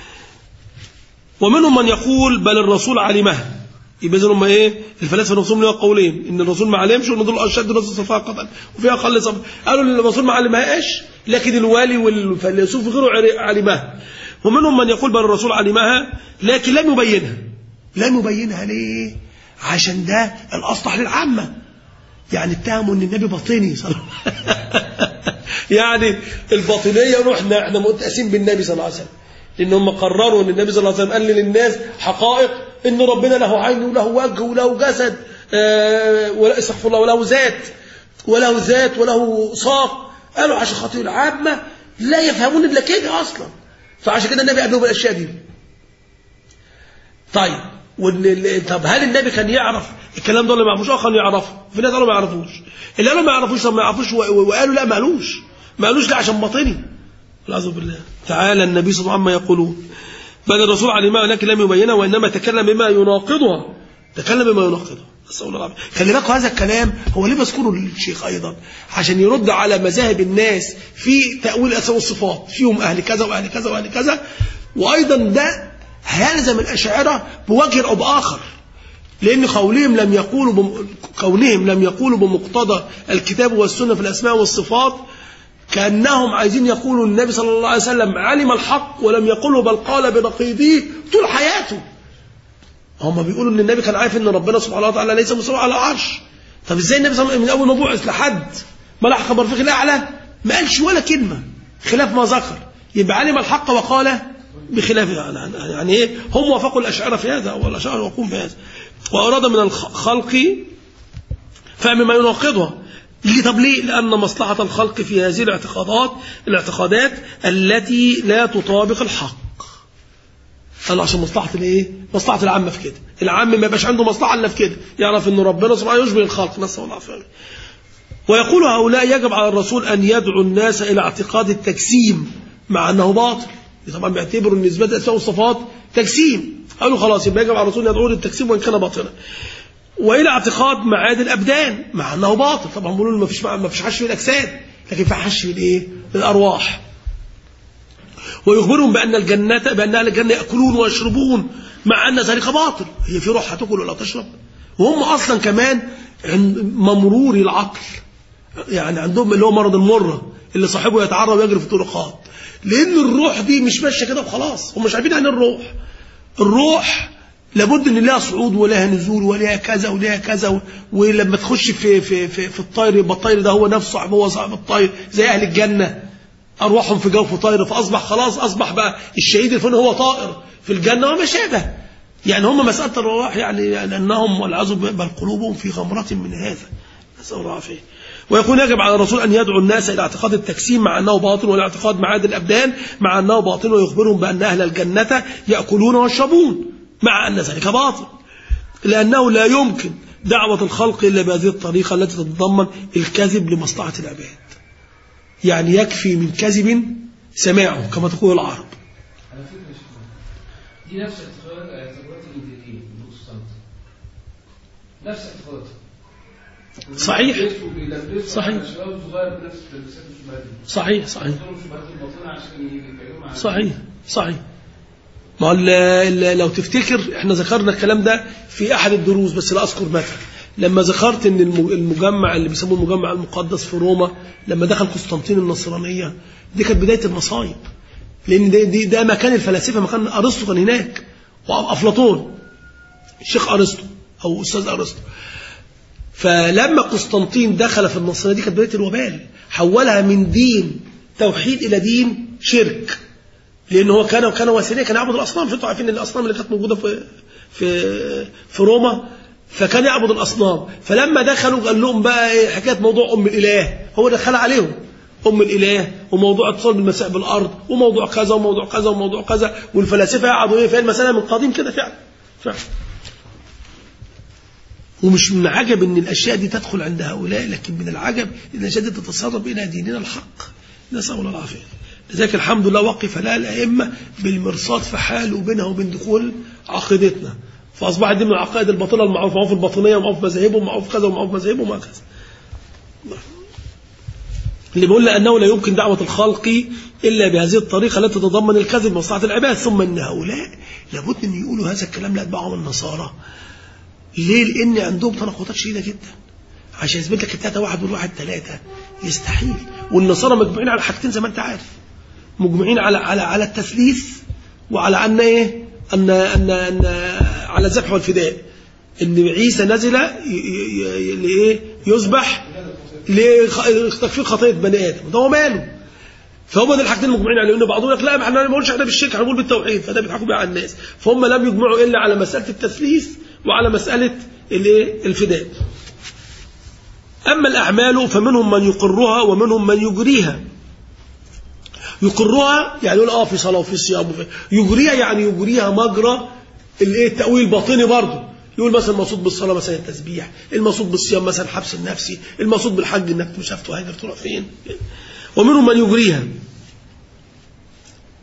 ومنهم من يقول بل الرسول علمها يبقى اذا هم ايه الفلاسفه نفسهم لهم قولين ان الرسول ما علمش وان دول اشد الناس صفاقه وفي اقل صف قالوا ان الرسول ما علمهاش لكن الوالي والفيلسوف غيره عر- علمها ومنهم من يقول بل الرسول علمها لكن لم يبينها لم يبينها ليه عشان ده الاصلح للعامه يعني اتهموا ان النبي باطني صلى يعني الباطنيه رحنا احنا متاسين بالنبي صلى الله عليه وسلم لان هم قرروا ان النبي صلى الله عليه وسلم قال للناس حقائق ان ربنا له عين وله وجه وله جسد آه، ولا استغفر الله وله ذات وله ذات وله ساق قالوا عشان خاطر العامه لا يفهمون الا كده اصلا فعشان كده النبي قال لهم الاشياء دي طيب وال- ال- طب هل النبي كان يعرف الكلام ده ولا ما يعرفوش؟ اه كانوا يعرفوا في ناس قالوا ما يعرفوش اللي قالوا ما يعرفوش طب ما يعرفوش و- و- وقالوا لا ما قالوش ما قالوش لا عشان باطني والعياذ بالله تعالى النبي صلى الله عليه وسلم عما يقولون بل الرسول علمها لكن لم يبينها وانما تكلم بما يناقضها تكلم بما يناقضها نسأل الله العافية خلي بالكم هذا الكلام هو ليه بذكره للشيخ أيضا عشان يرد على مذاهب الناس في تأويل الأسماء والصفات فيهم أهل كذا وأهل كذا وأهل كذا وأيضا ده هيلزم الأشاعرة بوجه أو بآخر لأن قولهم لم يقولوا بم... كونهم لم يقولوا بمقتضى الكتاب والسنة في الأسماء والصفات كأنهم عايزين يقولوا النبي صلى الله عليه وسلم علم الحق ولم يقله بل قال بنقيضه طول حياته هم بيقولوا ان النبي كان عارف ان ربنا سبحانه وتعالى ليس مستوى على العرش طب ازاي النبي صلى الله عليه وسلم من اول ما بعث لحد ما لحق برفيق الاعلى ما قالش ولا كلمه خلاف ما ذكر يبقى علم الحق وقال بخلاف يعني, يعني ايه هم وافقوا الاشاعره في هذا والاشاعره يوافقون في هذا واراد من الخلق فهم ما يناقضها ليه طب ليه؟ لأن مصلحة الخلق في هذه الاعتقادات الاعتقادات التي لا تطابق الحق. قال عشان مصلحة الايه؟ مصلحة العامة في كده. العام ما يبقاش عنده مصلحة إلا في كده، يعرف إن ربنا سبحانه يشبه الخلق، نسأل الله العافية. ويقول هؤلاء يجب على الرسول أن يدعو الناس إلى اعتقاد التجسيم مع أنه باطل. طبعا بيعتبروا ان اثبات الاسماء والصفات تجسيم قالوا خلاص يبقى يجب على الرسول يدعو للتجسيم وان كان باطلا والى اعتقاد معاد الابدان مع انه باطل طبعا بيقولوا ما فيش ما فيش حش في الاجساد لكن في حش في الايه الارواح ويخبرهم بان الجنه بان اهل الجنه ياكلون ويشربون مع ان ذلك باطل هي في روح هتاكل ولا تشرب وهم اصلا كمان ممروري العقل يعني عندهم اللي هو مرض المره اللي صاحبه يتعرى ويجري في الطرقات لان الروح دي مش ماشيه كده وخلاص هم مش عارفين عن الروح الروح لابد ان لها صعود ولها نزول ولها كذا ولها كذا ولما تخش في في في, في الطير يبقى الطير ده هو نفسه صاحب هو صاحب الطير زي اهل الجنه ارواحهم في جوف طير فاصبح خلاص اصبح بقى الشهيد الفن هو طائر في الجنه وما شابه يعني هم مساله الارواح يعني لانهم والعياذ بل قلوبهم في غمره من هذا نسال الله العافيه ويكون يجب على الرسول أن يدعو الناس إلى اعتقاد التجسيم مع أنه باطل والاعتقاد معاد الأبدان مع أنه باطل ويخبرهم بأن أهل الجنة يأكلون ويشربون مع أن ذلك باطل لأنه لا يمكن دعوة الخلق إلا بهذه الطريقة التي تتضمن الكذب لمصلحة العباد يعني يكفي من كذب سماعه كما تقول العرب على فكرة يا شيخ دي نفس اعتقاد اعتقادات الانجليزيين البروتستانت نفس اعتقاداتهم صحيح. بيلبسوا- بيلبسوا صحيح. على شباب صغير بنفس تلبيسات الشبهات دي صحيح صحيح يدخلوا شبهات الباطنة عشان يتكلموا عن صحيح صحيح ما هو ال- ال- لو تفتكر احنا ذكرنا الكلام ده في احد الدروس بس لا اذكر متى لما ذكرت ان الم- المجمع اللي بيسموه المجمع المقدس في روما لما دخل قسطنطين النصرانيه دي كانت بدايه المصايب لان ده, ده, ده مكان الفلاسفه مكان ارسطو كان هناك وافلاطون الشيخ ارسطو او استاذ ارسطو فلما قسطنطين دخل في النصرانيه دي كانت بدايه الوبال حولها من دين توحيد الى دين شرك لان هو كان كان وثنيه كان يعبد الاصنام مش انتوا عارفين ان الاصنام اللي كانت موجوده في في في روما فكان يعبد الاصنام فلما دخلوا قال لهم بقى ايه حكايه موضوع ام الاله هو دخل عليهم ام الاله وموضوع اتصال بالمسيح بالارض وموضوع كذا وموضوع كذا وموضوع كذا والفلاسفه قعدوا ايه في المساله من قديم كده فعلا فعلا ومش من العجب ان الاشياء دي تدخل عند هؤلاء لكن من العجب ان الاشياء دي تتسرب الى ديننا الحق نسال الله العافيه لذلك الحمد لله وقف لها الائمه بالمرصاد في حال وبينها وبين دخول عقيدتنا فاصبحت دي من العقائد الباطله المعروفه معروف الباطنيه ومعروف مذاهبهم ومعروف كذا ومعروف مذاهبهم وهكذا اللي بيقول لأنه لا يمكن دعوة الخلق إلا بهذه الطريقة التي تتضمن الكذب مصلحة العباد ثم أن هؤلاء لابد أن يقولوا هذا الكلام لأتباعهم النصارى ليه؟ لأن عندهم تناقضات شديدة جدا عشان يثبت لك التلاتة واحد والواحد ثلاثة يستحيل والنصارى مجمعين على حاجتين زي ما أنت عارف مجمعين على على على التثليث وعلى أن إيه؟ أن أن أن على الذبح والفداء ان عيسى نزل ي- ي- ي- لايه يذبح لتكفير خطيه بني ادم ده هو ماله فهم دول الحاجتين المجمعين عليه ان بعضهم يقول لك لا ما احنا ما بنقولش احنا بالشرك احنا بنقول بالتوحيد فده بيضحكوا بيه على الناس فهم لم يجمعوا الا على مساله التثليث وعلى مساله الايه الفداء اما الاعمال فمنهم من يقرها ومنهم من يجريها يقرها يعني يقول اه في صلاه وفي صيام وفي يجريها يعني يجريها مجرى الايه التاويل الباطني برضه يقول مثلا المقصود بالصلاه مثلا التسبيح المقصود بالصيام مثلا حبس النفسي المقصود بالحج انك مش عارف تهاجر تروح فين ومنهم من يجريها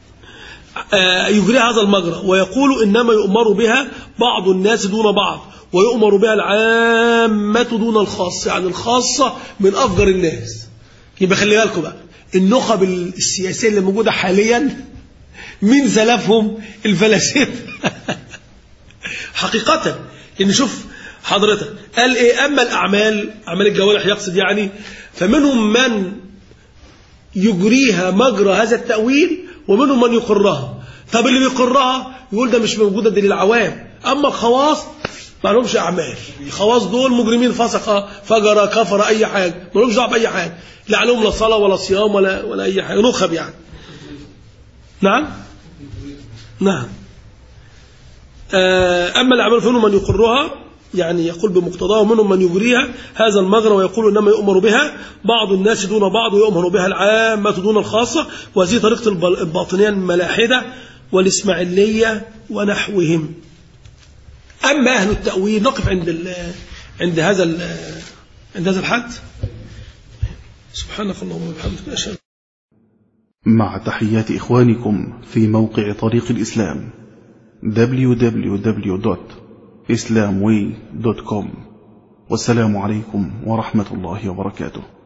آه، يجري هذا المجرى ويقول انما يؤمر بها بعض الناس دون بعض ويؤمر بها العامة دون الخاص يعني الخاصة من أفجر الناس يبقى خلي بالكم بقى النخب السياسية اللي موجودة حاليا مين سلفهم الفلاسفة حقيقة إن شوف حضرتك قال إيه أما الأعمال أعمال الجوارح يقصد يعني فمنهم من يجريها مجرى هذا التأويل ومنهم من يقرها طب اللي بيقرها يقول ده مش موجودة دي للعوام أما الخواص ما لهمش أعمال الخواص دول مجرمين فسقة فجر كفر أي حاجة ما لهمش دعوة بأي حاجة لا عليهم لا صلاة ولا صيام ولا ولا أي حاجة نخب يعني نعم نعم آه، أما الأعمال فمنهم من يقرها يعني يقول بمقتضاها ومنهم من يجريها هذا المجرى ويقول إنما يؤمر بها بعض الناس دون بعض ويؤمر بها العامة دون الخاصة وهذه طريقة الب- الباطنية الملاحدة والإسماعيلية ونحوهم أما أهل التأويل نقف عند ال عند هذا ال عند هذا الحد سبحانك اللهم وبحمدك أشهد مع تحيات إخوانكم في موقع طريق الإسلام www.islamway.com والسلام عليكم ورحمة الله وبركاته